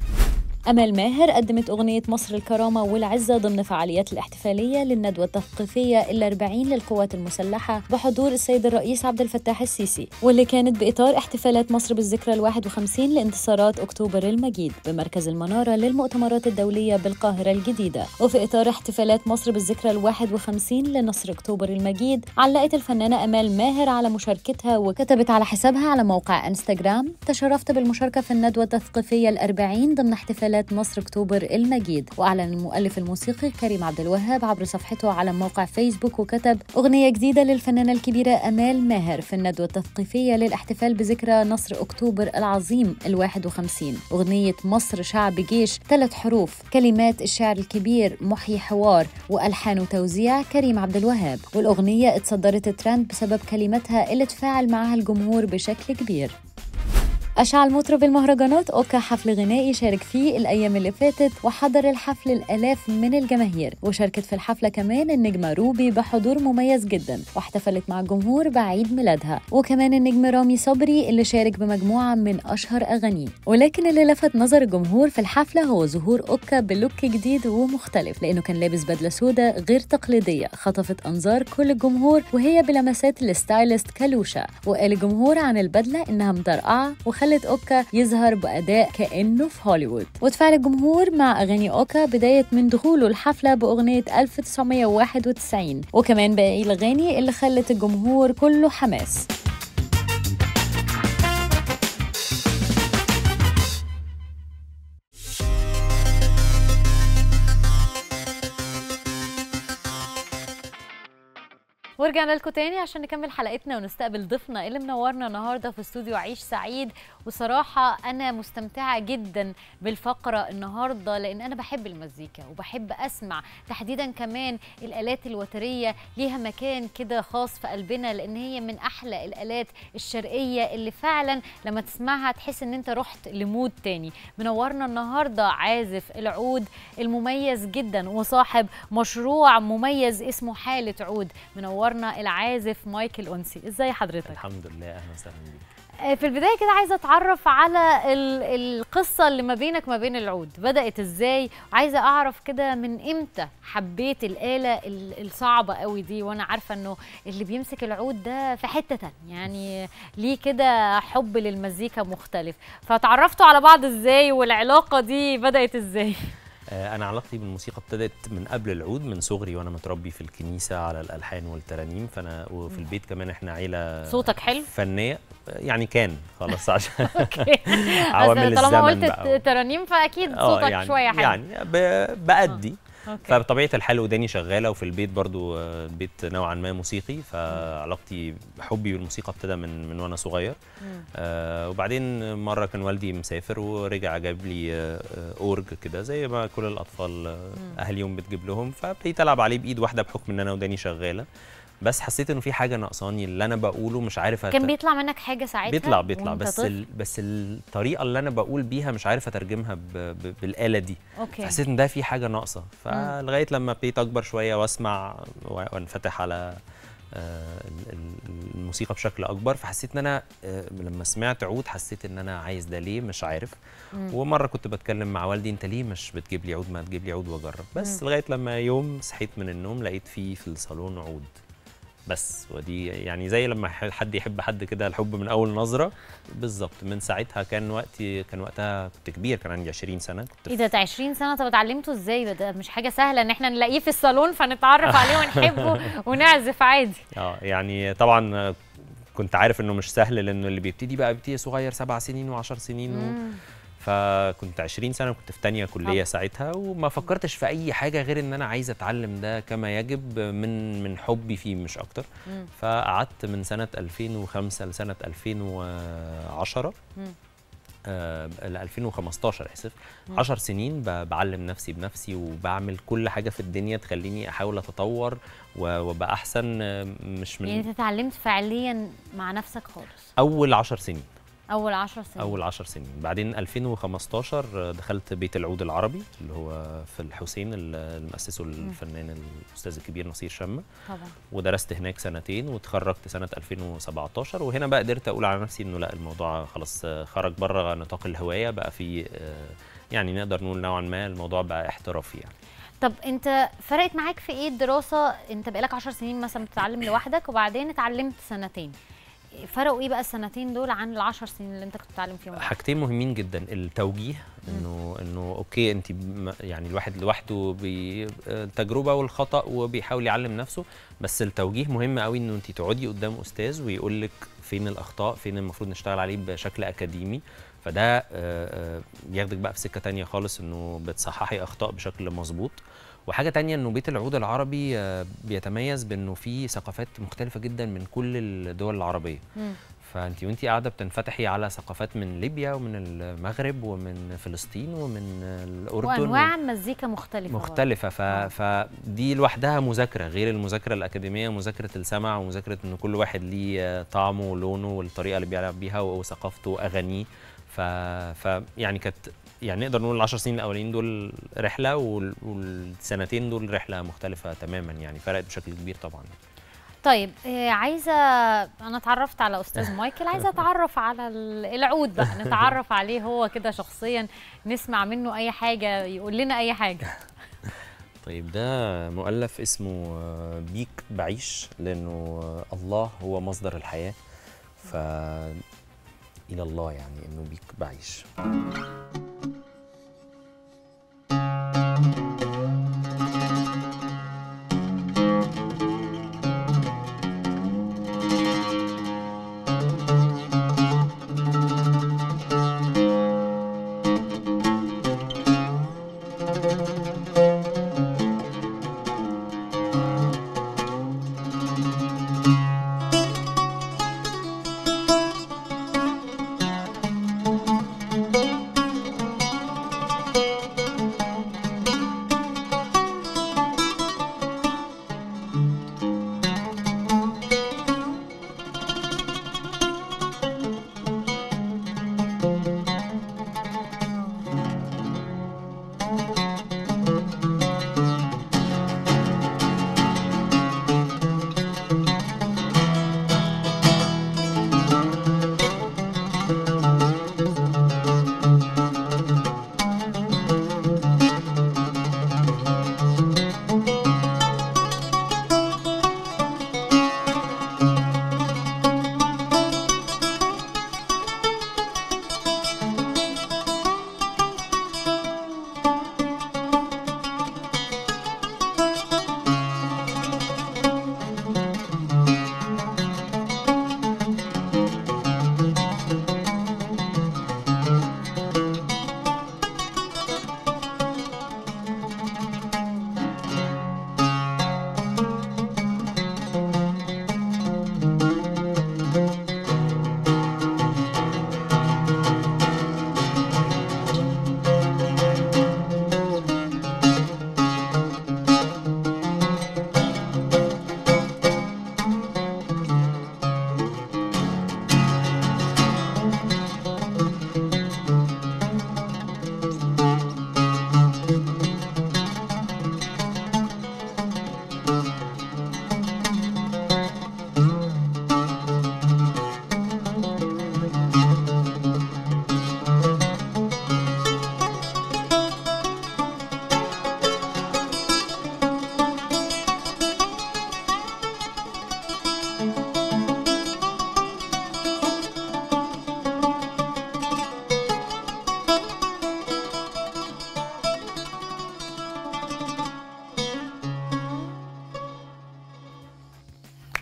أمل ماهر قدمت أغنية مصر الكرامة والعزة ضمن فعاليات الاحتفالية للندوة التثقيفية الأربعين للقوات المسلحة بحضور السيد الرئيس عبد الفتاح السيسي واللي كانت بإطار احتفالات مصر بالذكرى الواحد وخمسين لانتصارات أكتوبر المجيد بمركز المنارة للمؤتمرات الدولية بالقاهرة الجديدة وفي إطار احتفالات مصر بالذكرى الواحد وخمسين لنصر أكتوبر المجيد علقت الفنانة أمال ماهر على مشاركتها وكتبت على حسابها على موقع انستغرام تشرفت بالمشاركة في الندوة التثقيفية الأربعين ضمن احتفالات مصر أكتوبر المجيد وأعلن المؤلف الموسيقي كريم عبد الوهاب عبر صفحته على موقع فيسبوك وكتب أغنية جديدة للفنانة الكبيرة أمال ماهر في الندوة التثقيفية للاحتفال بذكرى نصر أكتوبر العظيم الواحد وخمسين أغنية مصر شعب جيش ثلاث حروف كلمات الشاعر الكبير محيي حوار وألحان وتوزيع كريم عبد الوهاب والأغنية اتصدرت الترند بسبب كلماتها اللي تفاعل معها الجمهور بشكل كبير أشعل مطرب المهرجانات أوكا حفل غنائي شارك فيه الأيام اللي فاتت وحضر الحفل الآلاف من الجماهير وشاركت في الحفلة كمان النجمة روبي بحضور مميز جدا واحتفلت مع الجمهور بعيد ميلادها وكمان النجم رامي صبري اللي شارك بمجموعة من أشهر أغانيه ولكن اللي لفت نظر الجمهور في الحفلة هو ظهور أوكا بلوك جديد ومختلف لأنه كان لابس بدلة سوداء غير تقليدية خطفت أنظار كل الجمهور وهي بلمسات الستايلست كالوشا وقال الجمهور عن البدلة إنها مطرقعة وخلت خلت أوكا يظهر بأداء كأنه في هوليوود وتفاعل الجمهور مع أغاني أوكا بداية من دخوله الحفلة بأغنية 1991 وكمان باقي الأغاني اللي خلت الجمهور كله حماس ورجعنا لكم تاني عشان نكمل حلقتنا ونستقبل ضيفنا اللي منورنا النهارده في استوديو عيش سعيد وصراحه انا مستمتعه جدا بالفقره النهارده لان انا بحب المزيكا وبحب اسمع تحديدا كمان الالات الوتريه ليها مكان كده خاص في قلبنا لان هي من احلى الالات الشرقيه اللي فعلا لما تسمعها تحس ان انت رحت لمود تاني منورنا النهارده عازف العود المميز جدا وصاحب مشروع مميز اسمه حاله عود منورنا منورنا العازف مايكل أنسي ازاي حضرتك الحمد لله اهلا وسهلا بيك آه، في البداية كده عايزة أتعرف على ال- القصة اللي ما بينك ما بين العود بدأت إزاي وعايزة أعرف كده من إمتى حبيت الآلة ال- الصعبة قوي دي وأنا عارفة إنه اللي بيمسك العود ده في حتة تانية يعني ليه كده حب للمزيكا مختلف فتعرفتوا على بعض إزاي والعلاقة دي بدأت إزاي آه، انا علاقتي بالموسيقى ابتدت من قبل العود من صغري وانا متربي في الكنيسه على الالحان والترانيم فانا وفي البيت كمان احنا عيله صوتك حلو؟ فنيه آه، يعني كان خلاص عشان أوكي عوامل أصل طالما الزمن قلت بقى. ترانيم فأكيد آه، صوتك يعني شوية حلو يعني ب- بأدي أوكي. فبطبيعه الحال وداني شغاله وفي البيت برضو آه، البيت نوعا ما موسيقي فعلاقتي حبي بالموسيقى ابتدى من من وانا صغير آه وبعدين مره كان والدي مسافر ورجع جاب لي آه، آه، اورج كده زي ما كل الاطفال آه، اهاليهم بتجيب لهم فابتديت العب عليه بايد واحده بحكم ان انا وداني شغاله بس حسيت انه في حاجه ناقصاني اللي انا بقوله مش عارف أت- كان بيطلع منك حاجة ساعتها بيطلع بيطلع وأنت بس طفل؟ ال... بس الطريقه اللي انا بقول بيها مش عارف اترجمها ب... ب... بالاله دي أوكي حسيت ان ده في حاجه ناقصه فلغايه لما ابتديت اكبر شويه واسمع و- وانفتح على آه، ال- ال- الموسيقى بشكل اكبر فحسيت ان انا آه، لما سمعت عود حسيت ان انا عايز ده ليه مش عارف ومره كنت بتكلم مع والدي انت ليه مش بتجيب لي عود ما تجيب لي عود واجرب بس لغايه لما يوم صحيت من النوم لقيت فيه في الصالون عود بس ودي يعني زي لما ح- حد يحب حد كده الحب من اول نظره بالظبط من ساعتها كان وقتي كان وقتها كنت كبير كان عندي 20 سنه كنت ايه ده ده 20 سنه طب اتعلمته ازاي ده, ده مش حاجه سهله ان احنا نلاقيه في الصالون فنتعرف عليه ونحبه ونعزف عادي اه يعني طبعا آه، كنت عارف انه مش سهل لانه اللي بيبتدي بقى بيبتدي صغير سبع سنين وعشر سنين و... فكنت 20 سنه كنت في تانية كليه طب. ساعتها وما فكرتش في اي حاجه غير ان انا عايز اتعلم ده كما يجب من من حبي فيه مش اكتر مم. فقعدت من سنه 2005 لسنه 2010 مم. آه ل 2015 اسف 10 سنين ب- بعلم نفسي بنفسي وبعمل كل حاجه في الدنيا تخليني احاول اتطور و- وابقى احسن آه، مش من يعني انت اتعلمت فعليا مع نفسك خالص اول 10 سنين اول 10 سنين اول 10 سنين بعدين 2015 دخلت بيت العود العربي اللي هو في الحسين اللي مؤسسه الفنان الاستاذ الكبير نصير شمه طبعا ودرست هناك سنتين وتخرجت سنه 2017 وهنا بقى قدرت اقول على نفسي انه لا الموضوع خلاص خرج بره نطاق الهوايه بقى في آه، يعني نقدر نقول نوعا ما الموضوع بقى احترافي يعني طب انت فرقت معاك في ايه الدراسه انت بقالك 10 سنين مثلا بتتعلم لوحدك وبعدين اتعلمت سنتين فرقوا ايه بقى السنتين دول عن العشر سنين اللي انت كنت بتتعلم فيهم لوحدك؟ حاجتين مهمين جدا التوجيه انه انه اوكي انت م- يعني الواحد لوحده بالتجربه والخطا وبيحاول يعلم نفسه بس التوجيه مهم قوي انه انت تقعدي قدام استاذ ويقول لك فين الاخطاء فين المفروض نشتغل عليه بشكل اكاديمي فده آه، آه، بياخدك بقى في سكه تانية خالص انه بتصححي اخطاء بشكل مظبوط وحاجه تانية انه بيت العود العربي آه، بيتميز بانه فيه ثقافات مختلفه جدا من كل الدول العربيه مم. فانت وانت قاعده بتنفتحي على ثقافات من ليبيا ومن المغرب ومن فلسطين ومن الاردن وانواع مزيكا مختلفه برضه. مختلفه ف... آه. فدي لوحدها مذاكره غير المذاكره الاكاديميه مذاكره السمع ومذاكره ان كل واحد ليه آه، طعمه ولونه والطريقه اللي بيلعب بيها وثقافته واغانيه ف... ف يعني كانت يعني نقدر نقول العشر سنين الاولين دول رحله وال... والسنتين دول رحله مختلفه تماما يعني فرقت بشكل كبير طبعا طيب آه، عايزه انا اتعرفت على استاذ مايكل عايزه اتعرف على ال- العود بقى نتعرف عليه هو كده شخصيا نسمع منه اي حاجه يقول لنا اي حاجه طيب ده مؤلف اسمه آه، بيك بعيش لانه آه، الله هو مصدر الحياه ف الى الله يعني انه بيك بعيش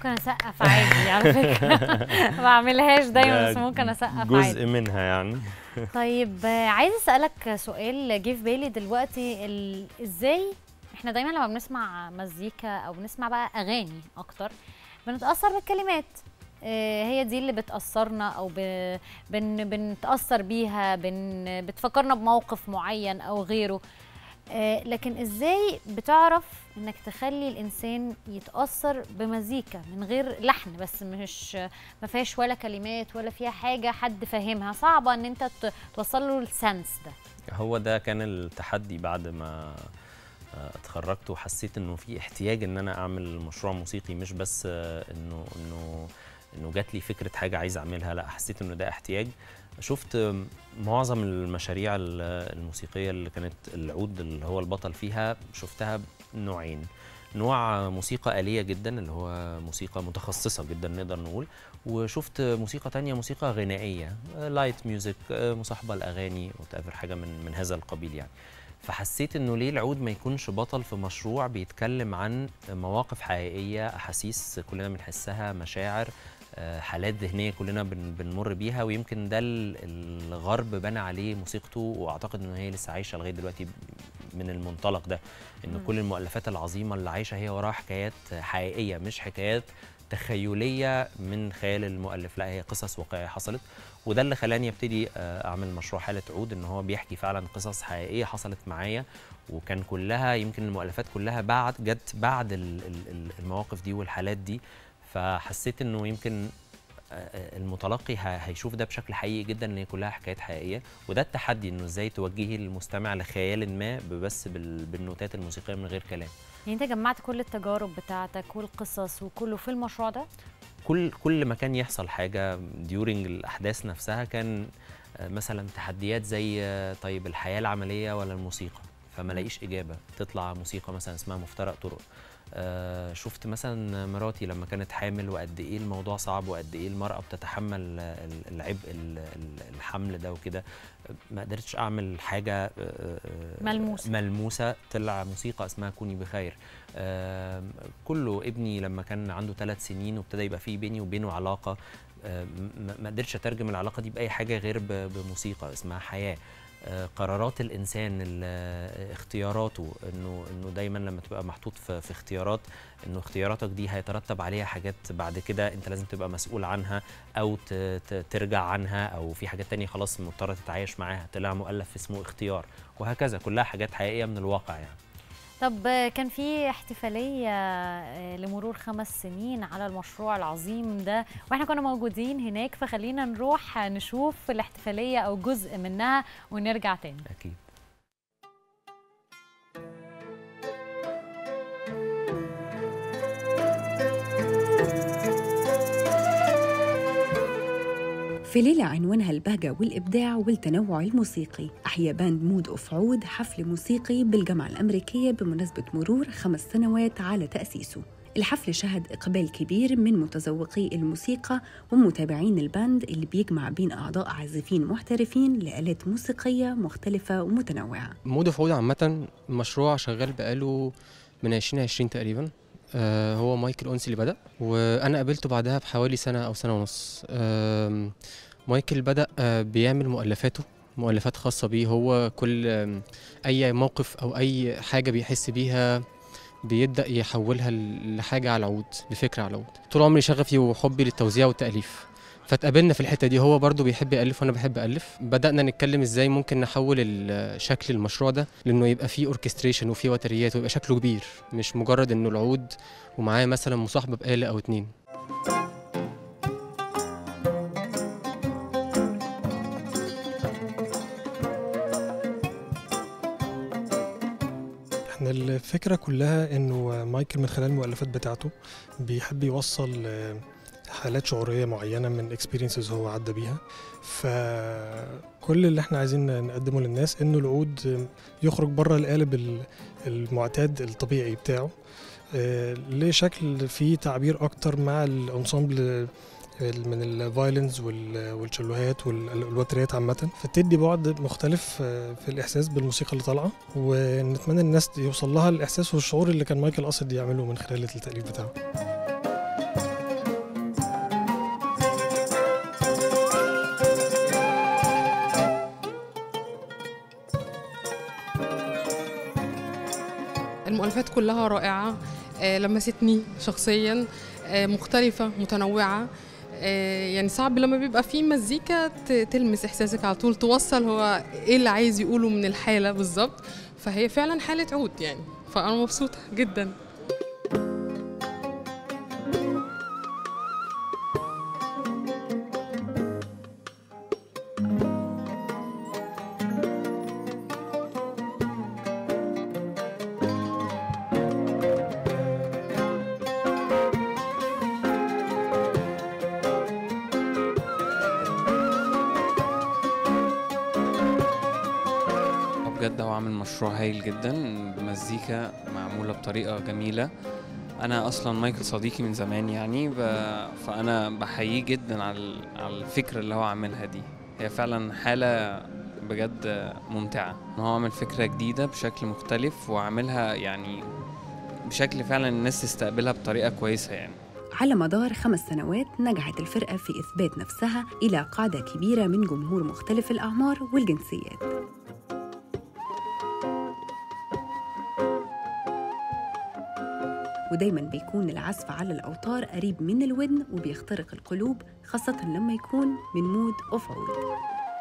ممكن اسقف عادي على فكره ما بعملهاش دايما ده بس ممكن اسقف عادي جزء منها يعني طيب آه، عايزه اسالك سؤال جه في بالي دلوقتي ال... ازاي احنا دايما لما بنسمع مزيكا او بنسمع بقى اغاني اكتر بنتاثر بالكلمات آه، هي دي اللي بتاثرنا او ب... بن... بنتاثر بيها بن... بتفكرنا بموقف معين او غيره آه، لكن ازاي بتعرف انك تخلي الانسان يتاثر بمزيكا من غير لحن بس مش ما فيهاش ولا كلمات ولا فيها حاجه حد فاهمها صعبه ان انت ت- توصل له السنس ده هو ده كان التحدي بعد ما آه، اتخرجت وحسيت انه في احتياج ان انا اعمل مشروع موسيقي مش بس آه، انه انه انه جات لي فكره حاجه عايز اعملها لا حسيت انه ده احتياج شفت آم، معظم المشاريع ال- الموسيقيه اللي كانت العود اللي هو البطل فيها شفتها نوعين نوع موسيقى آلية جدا اللي هو موسيقى متخصصة جدا نقدر نقول وشفت موسيقى تانية موسيقى غنائية لايت ميوزك مصاحبة الأغاني وتأفر حاجة من من هذا القبيل يعني فحسيت انه ليه العود ما يكونش بطل في مشروع بيتكلم عن مواقف حقيقيه احاسيس كلنا بنحسها مشاعر آه، حالات ذهنيه كلنا بن- بنمر بيها ويمكن ده ال- الغرب بنى عليه موسيقته واعتقد ان هي لسه عايشه لغايه دلوقتي من المنطلق ده ان كل المؤلفات العظيمه اللي عايشه هي وراها حكايات حقيقيه مش حكايات تخيليه من خيال المؤلف لا هي قصص واقعيه حصلت وده اللي خلاني ابتدي آه، اعمل مشروع حاله عود ان هو بيحكي فعلا قصص حقيقيه حصلت معايا وكان كلها يمكن المؤلفات كلها بعد جت بعد ال- ال- ال- المواقف دي والحالات دي فحسيت انه يمكن آه، آه، المتلقي ه- هيشوف ده بشكل حقيقي جدا ان هي كلها حكايات حقيقيه وده التحدي انه ازاي توجهي المستمع لخيال ما بس بال- بالنوتات الموسيقيه من غير كلام يعني انت جمعت كل التجارب بتاعتك والقصص وكله في المشروع ده كل كل ما كان يحصل حاجه ديورنج الاحداث نفسها كان آه، مثلا تحديات زي آه، طيب الحياه العمليه ولا الموسيقى فما لاقيش اجابه تطلع موسيقى مثلا اسمها مفترق طرق آه، شفت مثلا مراتي لما كانت حامل وقد ايه الموضوع صعب وقد ايه المراه بتتحمل آه، ال- العبء ال- ال- الحمل ده وكده ما قدرتش اعمل حاجه آه، آه، ملموسة. ملموسه طلع موسيقى اسمها كوني بخير آم، كله ابني لما كان عنده ثلاث سنين وابتدى يبقى في بيني وبينه علاقه آم، ما ما قدرتش اترجم العلاقه دي باي حاجه غير ب- بموسيقى اسمها حياه آه، قرارات الانسان ال- آه، اختياراته انه انه دايما لما تبقى محطوط في, في اختيارات انه اختياراتك دي هيترتب عليها حاجات بعد كده انت لازم تبقى مسؤول عنها او ت- ت- ترجع عنها او في حاجات تانية خلاص مضطر تتعايش معاها طلع مؤلف اسمه اختيار وهكذا كلها حاجات حقيقيه من الواقع يعني طب آه، كان في احتفالية آه، لمرور خمس سنين على المشروع العظيم ده واحنا كنا موجودين هناك فخلينا نروح نشوف الاحتفالية او جزء منها ونرجع تاني اكيد في ليلة عنوانها البهجة والإبداع والتنوع الموسيقي أحيا باند مود أوف عود حفل موسيقي بالجامعة الأمريكية بمناسبة مرور خمس سنوات على تأسيسه الحفل شهد إقبال كبير من متذوقي الموسيقى ومتابعين الباند اللي بيجمع بين أعضاء عازفين محترفين لآلات موسيقية مختلفة ومتنوعة مود اوف عود عامة مشروع شغال بقاله من 2020 تقريبا آه هو مايكل أونسي اللي بدأ وأنا قابلته بعدها بحوالي سنة أو سنة ونص آم، مايكل بدأ آه بيعمل مؤلفاته مؤلفات خاصة بيه هو كل آم، أي موقف أو أي حاجة بيحس بيها بيبدأ يحولها ل- لحاجة على العود لفكرة على العود طول عمري شغفي وحبي للتوزيع والتأليف فاتقابلنا في الحته دي هو برضو بيحب يالف وانا بحب الف بدانا نتكلم ازاي ممكن نحول ال- شكل المشروع ده لانه يبقى فيه اوركستريشن وفيه وتريات ويبقى شكله كبير مش مجرد انه العود ومعاه مثلا مصاحبه بآلة او اتنين احنا الفكرة كلها انه مايكل من خلال المؤلفات بتاعته بيحب يوصل آه، حالات شعورية معينة من اكسبيرينسز هو عدى بيها فكل اللي احنا عايزين نقدمه للناس انه العود يخرج بره القالب ال- المعتاد الطبيعي بتاعه آه، لشكل فيه تعبير اكتر مع الانسامبل من الفايلنز والشلوهات والوتريات عامة فتدي بعد مختلف آه، في الإحساس بالموسيقى اللي طالعة ونتمنى الناس يوصل لها الإحساس والشعور اللي كان مايكل قصد يعمله من خلال التأليف بتاعه التعزيفات كلها رائعة آه، لمستني شخصيا آه، مختلفة متنوعة آه، يعني صعب لما بيبقى في مزيكا ت- تلمس إحساسك على طول توصل هو إيه اللي عايز يقوله من الحالة بالظبط فهي فعلا حالة عود يعني فأنا مبسوطة جدا بجد هو عامل مشروع هايل جدا مزيكا معمولة بطريقة جميلة أنا أصلا مايكل صديقي من زمان يعني ب... فأنا بحييه جدا على ال- على الفكرة اللي هو عاملها دي هي فعلا حالة بجد ممتعة إن هو عامل فكرة جديدة بشكل مختلف وعاملها يعني بشكل فعلا الناس تستقبلها بطريقة كويسة يعني على مدار خمس سنوات نجحت الفرقة في إثبات نفسها إلى قاعدة كبيرة من جمهور مختلف الأعمار والجنسيات ودايما بيكون العزف على الأوتار قريب من الودن وبيخترق القلوب خاصة لما يكون من مود أوف عود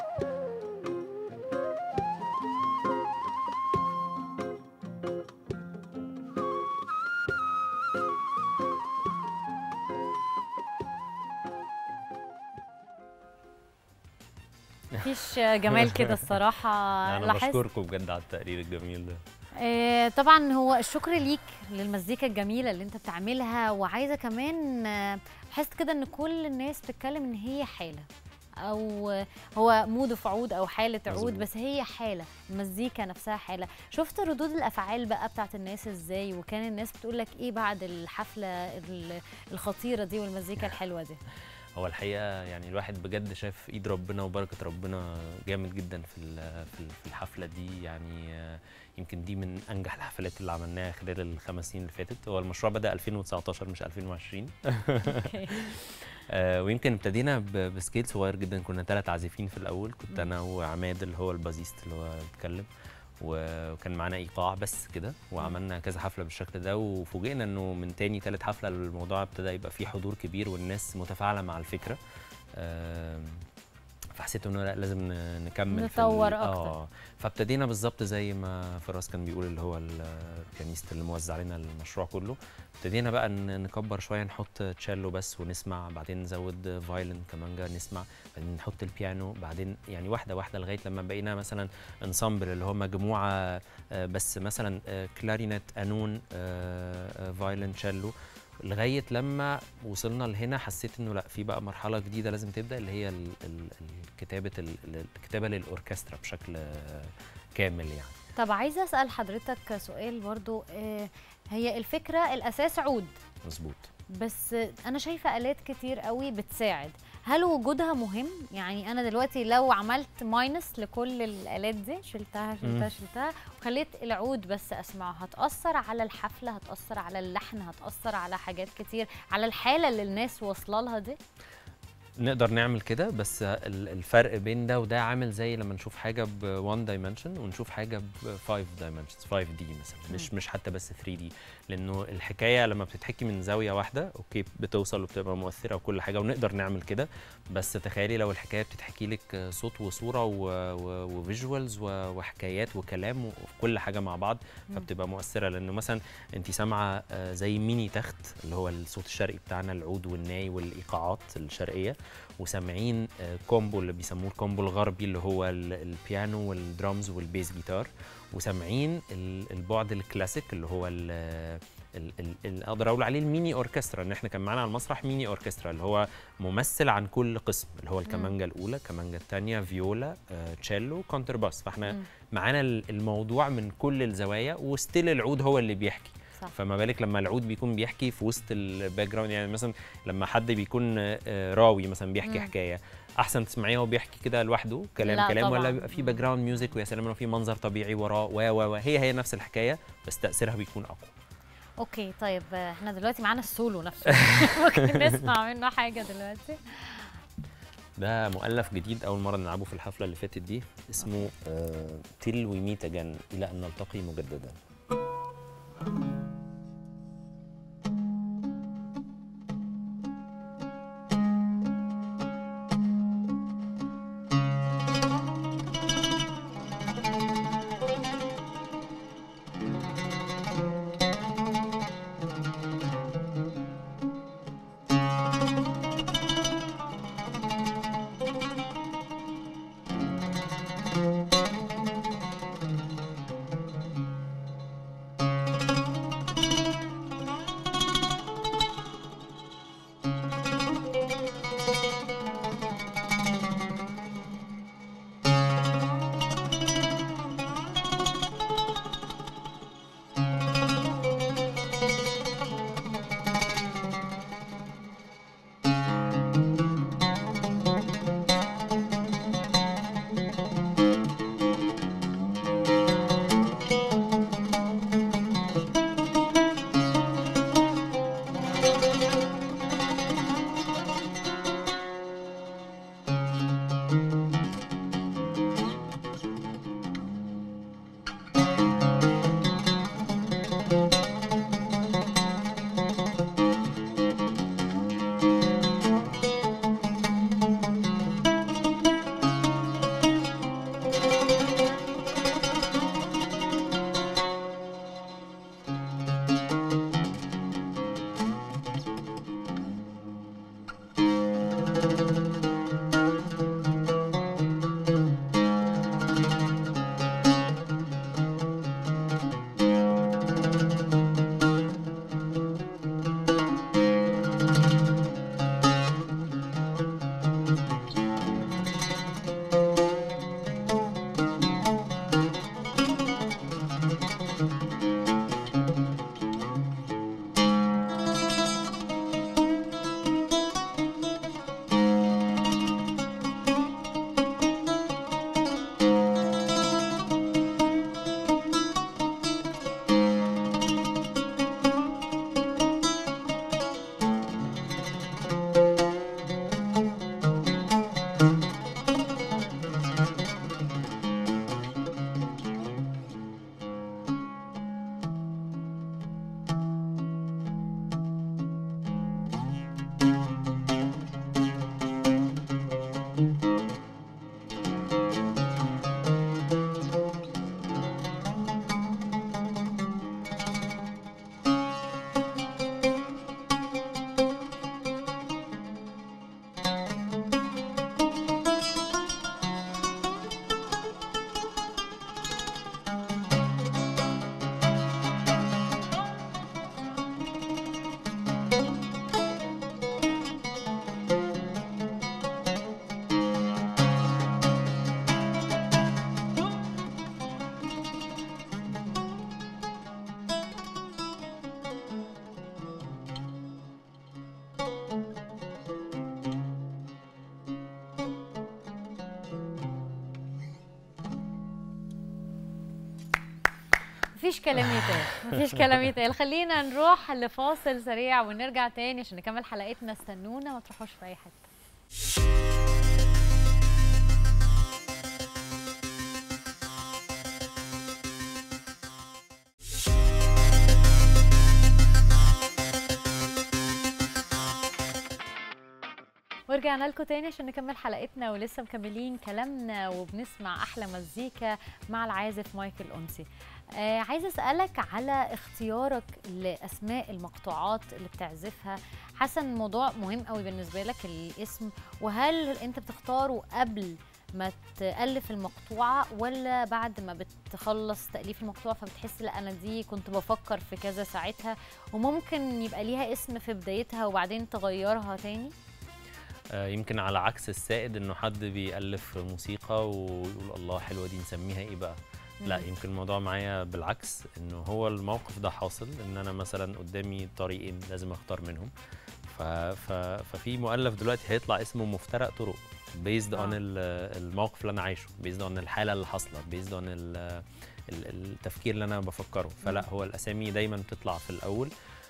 مفيش جمال كده الصراحه انا لاحظت بشكركم بجد على التقرير الجميل ده آه، طبعا هو الشكر ليك للمزيكا الجميله اللي انت بتعملها وعايزه كمان آه، بحس كده ان كل الناس بتتكلم ان هي حاله او آه، هو مود في عود او حاله عود مظبوط. بس هي حاله المزيكا نفسها حاله شفت ردود الافعال بقى بتاعت الناس ازاي وكان الناس بتقول لك ايه بعد الحفله ال- الخطيره دي والمزيكا الحلوه دي هو الحقيقه يعني الواحد بجد شاف ايد ربنا وبركه ربنا جامد جدا في ال- في ال- في الحفله دي يعني آه، يمكن دي من انجح الحفلات اللي عملناها خلال الخمس سنين اللي فاتت هو المشروع بدا 2019 مش 2020 أوكي. آه، ويمكن ابتدينا ب- بسكيل صغير جدا كنا ثلاث عازفين في الاول كنت انا وعماد اللي هو البازيست اللي هو بيتكلم و- وكان معانا ايقاع بس كده وعملنا كذا حفله بالشكل ده وفوجئنا انه من تاني تالت حفله الموضوع ابتدى يبقى فيه حضور كبير والناس متفاعله مع الفكره آم، فحسيت انه لا لازم ن- نكمل في ال- نطور أكتر. اه فابتدينا بالظبط زي ما فراس كان بيقول اللي هو البيانيست اللي موزع لنا المشروع كله ابتدينا بقى ن- نكبر شويه نحط تشيلو بس ونسمع بعدين نزود فايلن كمانجا نسمع بعدين نحط البيانو بعدين يعني واحده واحده لغايه لما بقينا مثلا انسامبل اللي هو مجموعه آه، بس مثلا آه، كلارينت قانون آه، آه، فايلن تشيلو لغايه لما وصلنا لهنا حسيت انه لا في بقى مرحله جديده لازم تبدا اللي هي ال- ال- الكتابه ال- الكتابه للاوركسترا بشكل آه، كامل يعني طب عايزه اسال حضرتك سؤال برضو آه، هي الفكره الاساس عود مظبوط بس انا شايفه الات كتير قوي بتساعد هل وجودها مهم يعني انا دلوقتي لو عملت ماينس لكل الالات دي شلتها شلتها مم. شلتها وخليت العود بس اسمعه هتاثر على الحفله هتاثر على اللحن هتاثر على حاجات كتير على الحاله اللي الناس واصله لها دي نقدر نعمل كده بس ال- الفرق بين ده وده عامل زي لما نشوف حاجه ب 1 دايمنشن ونشوف حاجه ب 5 دايمنشنز 5 دي مثلا مش مش حتى بس 3 دي لانه الحكايه لما بتتحكي من زاويه واحده اوكي بتوصل وبتبقى مؤثره وكل حاجه ونقدر نعمل كده بس تخيلي لو الحكايه بتتحكي لك صوت وصوره وفيجوالز وحكايات وكلام وكل حاجه مع بعض مم. فبتبقى مؤثره لانه مثلا انت سامعه آه، زي ميني تخت اللي هو الصوت الشرقي بتاعنا العود والناي والايقاعات الشرقيه وسامعين آه، كومبو اللي بيسموه الكومبو الغربي اللي هو ال- البيانو والدرامز والبيز جيتار وسامعين ال- البعد الكلاسيك اللي هو ال ال- ال- ال- اقدر اقول عليه الميني اوركسترا ان احنا كان معانا على المسرح ميني اوركسترا اللي هو ممثل عن كل قسم اللي هو الكمانجا الاولى الكمانجا الثانيه فيولا آه، تشيلو كونتر باس فاحنا مم. معانا ال- الموضوع من كل الزوايا وستيل العود هو اللي بيحكي صح. فما بالك لما العود بيكون بيحكي في وسط الباك جراوند يعني مثلا لما حد بيكون آه، راوي مثلا بيحكي مم. حكايه احسن تسمعيه وهو بيحكي كده لوحده كلام لا كلام طبعاً. ولا بيبقى في باك جراوند ميوزك ويا سلام لو في منظر طبيعي وراه و و و هي هي نفس الحكايه بس تاثيرها بيكون اقوى اوكي طيب آه، احنا دلوقتي معانا السولو نفسه ممكن نسمع منه حاجه دلوقتي ده مؤلف جديد اول مره نلعبه في الحفله اللي فاتت دي اسمه تيل وي ميت اجان الى ان نلتقي مجددا مفيش كلام يتقال مفيش كلام يتقال خلينا نروح لفاصل سريع ونرجع تاني عشان نكمل حلقتنا استنونا ما تروحوش في اي حته ورجعنا لكم تاني عشان نكمل حلقتنا ولسه مكملين كلامنا وبنسمع احلى مزيكا مع العازف مايكل اونسي آه عايزه اسالك على اختيارك لاسماء المقطوعات اللي بتعزفها حاسه ان الموضوع مهم قوي بالنسبه لك الاسم وهل انت بتختاره قبل ما تألف المقطوعة ولا بعد ما بتخلص تأليف المقطوعة فبتحس لا أنا دي كنت بفكر في كذا ساعتها وممكن يبقى ليها اسم في بدايتها وبعدين تغيرها تاني؟ آه، يمكن على عكس السائد انه حد بيألف موسيقى ويقول الله حلوه دي نسميها ايه بقى لا مم. يمكن الموضوع معايا بالعكس انه هو الموقف ده حاصل ان انا مثلا قدامي طريقين لازم اختار منهم ف... ف... ففي مؤلف دلوقتي هيطلع اسمه مفترق طرق بيزد اون آه. الموقف اللي انا عايشه بيزد اون الحاله اللي حاصله بيزد اون التفكير اللي انا بفكره فلا هو الاسامي دايما بتطلع في الاول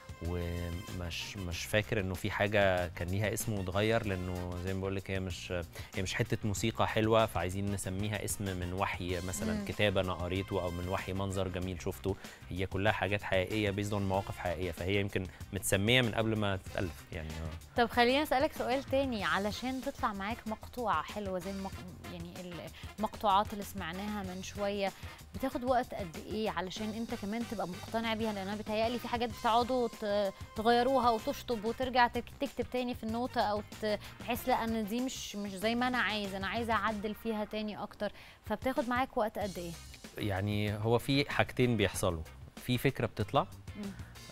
ومش مش فاكر انه في حاجه كان ليها اسم واتغير لانه زي ما بقول لك هي مش هي مش حته موسيقى حلوه فعايزين نسميها اسم من وحي مثلا مم. كتاب انا قريته او من وحي منظر جميل شفته هي كلها حاجات حقيقيه بيزد اون مواقف حقيقيه فهي يمكن متسميه من قبل ما تتالف يعني آه. طب خليني اسالك سؤال تاني علشان تطلع معاك مقطوعه حلوه زي المق... يعني المقطوعات اللي سمعناها من شويه بتاخد وقت قد ايه علشان انت كمان تبقى مقتنع بيها لان انا بتهيألي في حاجات بتقعدوا ت- تغيروها وتشطب وترجع تك- تكتب تاني في النوتة او ت- تحس لا انا دي مش مش زي ما انا عايز انا عايزه اعدل فيها تاني اكتر فبتاخد معاك وقت قد ايه يعني هو في حاجتين بيحصلوا في فكره بتطلع مم.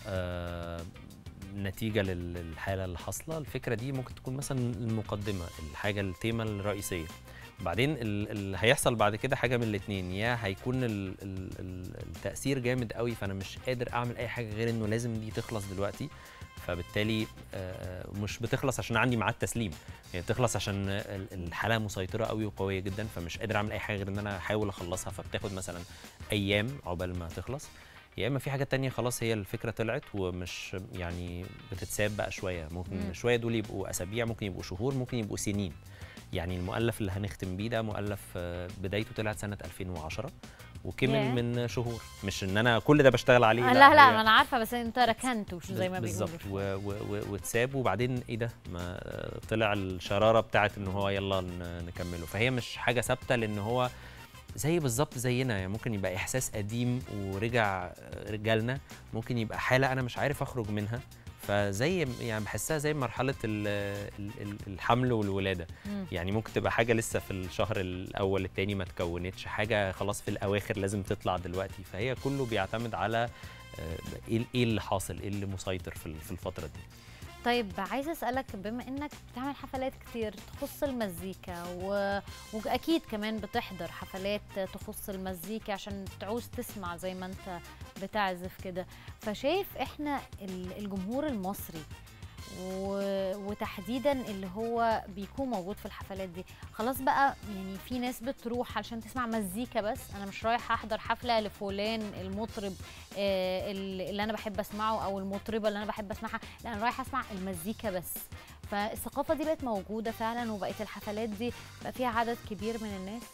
آه نتيجه لل- للحاله اللي حاصله الفكره دي ممكن تكون مثلا المقدمه الحاجه التيمه الرئيسيه بعدين ال- اللي هيحصل بعد كده حاجه من الاثنين يا هيكون ال ال ال التاثير جامد قوي فانا مش قادر اعمل اي حاجه غير انه لازم دي تخلص دلوقتي فبالتالي آه، مش بتخلص عشان عندي ميعاد تسليم هي بتخلص عشان ال- الحاله مسيطره قوي وقويه جدا فمش قادر اعمل اي حاجه غير ان انا احاول اخلصها فبتاخد مثلا ايام عقبال ما تخلص يا اما في حاجات تانية خلاص هي الفكره طلعت ومش يعني بتتساب بقى شويه ممكن مم. شويه دول يبقوا اسابيع ممكن يبقوا شهور ممكن يبقوا سنين يعني المؤلف اللي هنختم بيه ده مؤلف آه، بدايته طلعت سنه 2010 وكمل ياه. من شهور مش ان انا كل ده بشتغل عليه آه، لا لا هي- ما انا عارفه بس انت ركنته زي ما بالظبط بيقولوا و- و- و- واتساب وبعدين ايه ده ما آه، طلع الشراره بتاعت ان هو يلا ن- نكمله فهي مش حاجه ثابته لان هو زي بالظبط زينا يعني ممكن يبقى احساس قديم ورجع آه، رجالنا ممكن يبقى حاله انا مش عارف اخرج منها فزي يعني بحسها زي مرحله ال- ال- ال- الحمل والولاده مم. يعني ممكن تبقى حاجه لسه في الشهر الاول التاني ما تكونتش حاجه خلاص في الاواخر لازم تطلع دلوقتي فهي كله بيعتمد على آه، ايه إيه اللي حاصل ايه اللي مسيطر في ال- في الفتره دي طيب عايزه اسالك بما انك بتعمل حفلات كتير تخص المزيكا و... واكيد كمان بتحضر حفلات تخص المزيكا عشان تعوز تسمع زي ما انت بتعزف كده فشايف احنا ال- الجمهور المصري و... وتحديدا اللي هو بيكون موجود في الحفلات دي خلاص بقى يعني في ناس بتروح علشان تسمع مزيكا بس انا مش رايحه احضر حفله لفلان المطرب آه، اللي اللي انا بحب اسمعه او المطربه اللي انا بحب اسمعها لا انا رايحه اسمع المزيكا بس فالثقافه دي بقت موجوده فعلا وبقت الحفلات دي بقى فيها عدد كبير من الناس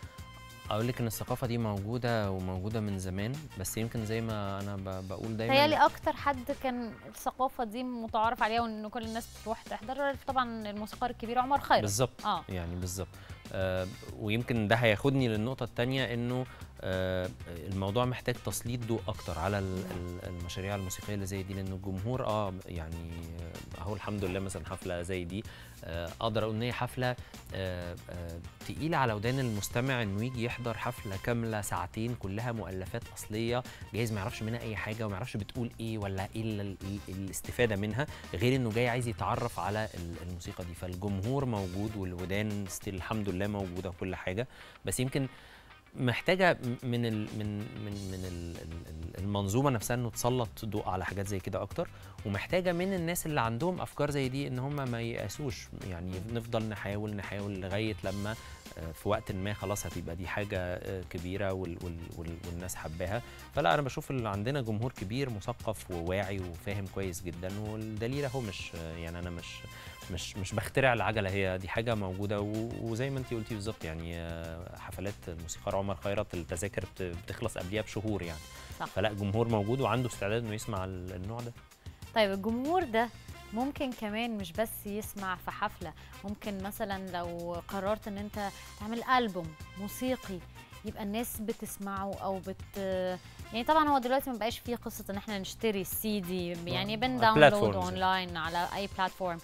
اقول لك ان الثقافه دي موجوده وموجوده من زمان بس يمكن زي ما انا ب- بقول دايما تهيألي اكتر حد كان الثقافه دي متعارف عليها وان كل الناس بتروح تحضر طبعا الموسيقار الكبير عمر خيرت بالظبط اه يعني بالظبط آه ويمكن ده هياخدني للنقطه الثانيه انه آه الموضوع محتاج تسليط ضوء اكتر على ال- ال- المشاريع الموسيقيه اللي زي دي لان الجمهور اه يعني آه، اهو الحمد لله مثلا حفله زي دي آه اقدر اقول ان هي حفله آه آه تقيله على ودان المستمع انه يجي يحضر حفله كامله ساعتين كلها مؤلفات اصليه جايز ما يعرفش منها اي حاجه وما يعرفش بتقول ايه ولا ايه ال- ال- الاستفاده منها غير انه جاي عايز يتعرف على ال- الموسيقى دي فالجمهور موجود والودان ستيل الحمد لله موجوده وكل حاجه بس يمكن محتاجه م- من ال من من من ال- ال- المنظومه نفسها انه تسلط ضوء على حاجات زي كده اكتر ومحتاجه من الناس اللي عندهم افكار زي دي ان هم ما ييأسوش يعني نفضل نحاول نحاول لغايه لما آه، في وقت ما خلاص هتبقى دي حاجه آه، كبيره وال وال وال والناس حباها فلا انا بشوف اللي عندنا جمهور كبير مثقف وواعي وفاهم كويس جدا والدليل اهو مش يعني انا مش مش مش بخترع العجله هي دي حاجه موجوده و- وزي ما انت قلتي بالظبط يعني آه، حفلات الموسيقار عمر خيرت التذاكر بت- بتخلص قبليها بشهور يعني صح. فلا جمهور موجود وعنده استعداد انه يسمع ال- النوع ده طيب الجمهور ده ممكن كمان مش بس يسمع في حفلة ممكن مثلا لو قررت ان انت تعمل ألبوم موسيقي يبقى الناس بتسمعه او بت يعني طبعا هو دلوقتي ما بقاش فيه قصة ان احنا نشتري السي دي يعني بن داونلود platforms. اونلاين على اي بلاتفورم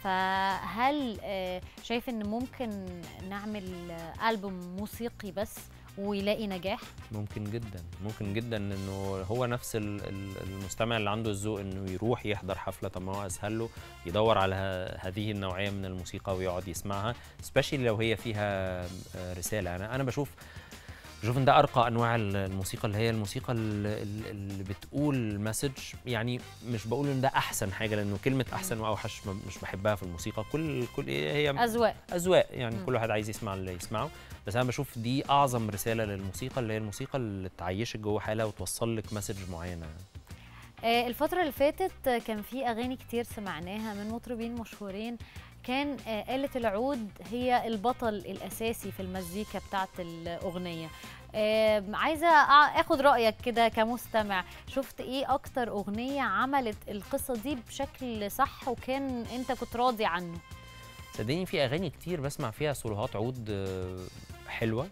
فهل آه، شايف ان ممكن نعمل آه، ألبوم موسيقي بس ويلاقي نجاح ممكن جدا ممكن جدا انه هو نفس ال- ال- المستمع اللي عنده الذوق انه يروح يحضر حفله طب ما هو اسهل له يدور على ه- هذه النوعيه من الموسيقى ويقعد يسمعها سبيشالي لو هي فيها آه، رساله انا انا بشوف بشوف ان ده ارقى انواع ال- الموسيقى اللي هي الموسيقى ال- ال- اللي بتقول مسج يعني مش بقول ان ده احسن حاجه لانه كلمه احسن واوحش ما- مش بحبها في الموسيقى كل كل هي أذواق اذواق يعني مم. كل واحد عايز يسمع اللي يسمعه بس انا بشوف دي اعظم رساله للموسيقى اللي هي الموسيقى اللي تعيشك جوه حاله وتوصل لك مسج معينه آه، الفترة اللي فاتت آه، كان في أغاني كتير سمعناها من مطربين مشهورين كان آه، آلة العود هي البطل الأساسي في المزيكا بتاعت الأغنية آه، عايزة أع- أخد رأيك كده كمستمع شفت إيه أكتر أغنية عملت القصة دي بشكل صح وكان أنت كنت راضي عنه صدقني في اغاني كتير بسمع فيها سولوهات عود آه، حلوه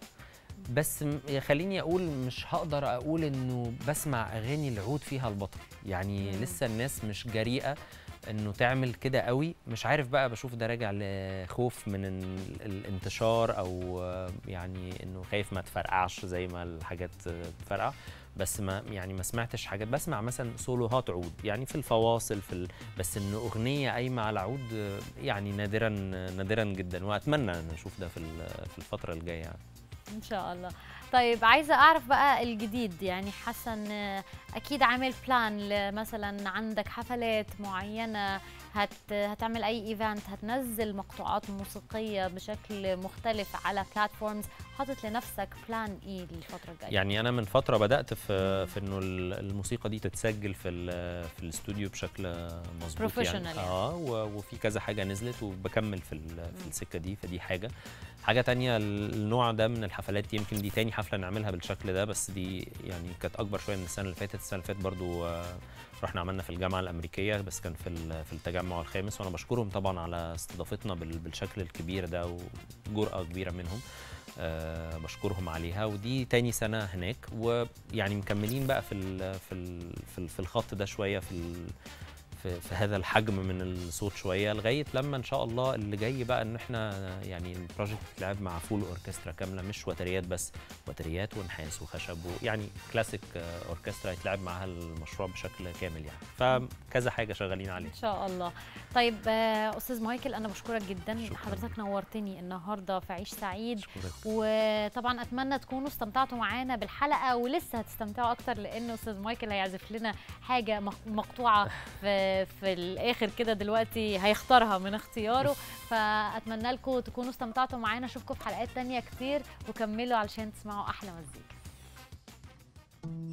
بس م- خليني اقول مش هقدر اقول انه بسمع اغاني العود فيها البطل يعني مم. لسه الناس مش جريئه انه تعمل كده قوي مش عارف بقى بشوف ده راجع لخوف من ال- الانتشار او آه، يعني انه خايف ما تفرقعش زي ما الحاجات آه، بتفرقع بس ما يعني ما سمعتش حاجات بسمع مثلا سولوهات عود يعني في الفواصل في ال... بس انه اغنيه قايمه على عود آه، يعني نادرا نادرا جدا واتمنى ان اشوف ده في ال- في الفتره الجايه يعني. ان شاء الله طيب عايزه اعرف بقى الجديد يعني حاسه ان اكيد عامل بلان مثلا عندك حفلات معينه هت هتعمل اي ايفنت هتنزل مقطوعات موسيقيه بشكل مختلف على بلاتفورمز حاطط لنفسك بلان ايه للفتره الجايه يعني انا من فتره بدات في في انه ال- الموسيقى دي تتسجل في ال- في الاستوديو بشكل مظبوط Professional يعني يعني. اه و- وفي كذا حاجه نزلت وبكمل في ال- في السكه دي فدي حاجه حاجه تانية ال- النوع ده من الحفلات دي يمكن دي تاني حفله نعملها بالشكل ده بس دي يعني كانت اكبر شويه من السنه اللي فاتت السنه اللي فاتت برضو آه، رحنا عملنا في الجامعه الامريكيه بس كان في ال- في التجمع الخامس وانا بشكرهم طبعا على استضافتنا بال- بالشكل الكبير ده وجرأه كبيره منهم أه بشكرهم عليها ودي تاني سنه هناك ويعني مكملين بقى في ال في ال في, ال في الخط ده شويه في ال في, في هذا الحجم من الصوت شويه لغايه لما ان شاء الله اللي جاي بقى ان احنا يعني البروجكت يتلعب مع فول اوركسترا كامله مش وتريات بس وتريات ونحاس وخشب يعني كلاسيك آه، اوركسترا يتلعب معاها المشروع بشكل كامل يعني فكذا حاجه شغالين عليها ان شاء الله طيب آه، استاذ مايكل انا بشكرك جدا شكراً. حضرتك نورتني النهارده في عيش سعيد أشكرك. وطبعا اتمنى تكونوا استمتعتوا معانا بالحلقه ولسه هتستمتعوا اكتر لان استاذ مايكل هيعزف لنا حاجه مق- مقطوعه في في الاخر كده دلوقتي هيختارها من اختياره فاتمنى لكم تكونوا استمتعتوا معانا اشوفكم في حلقات تانية كتير وكملوا علشان تسمعوا احلى مزيكا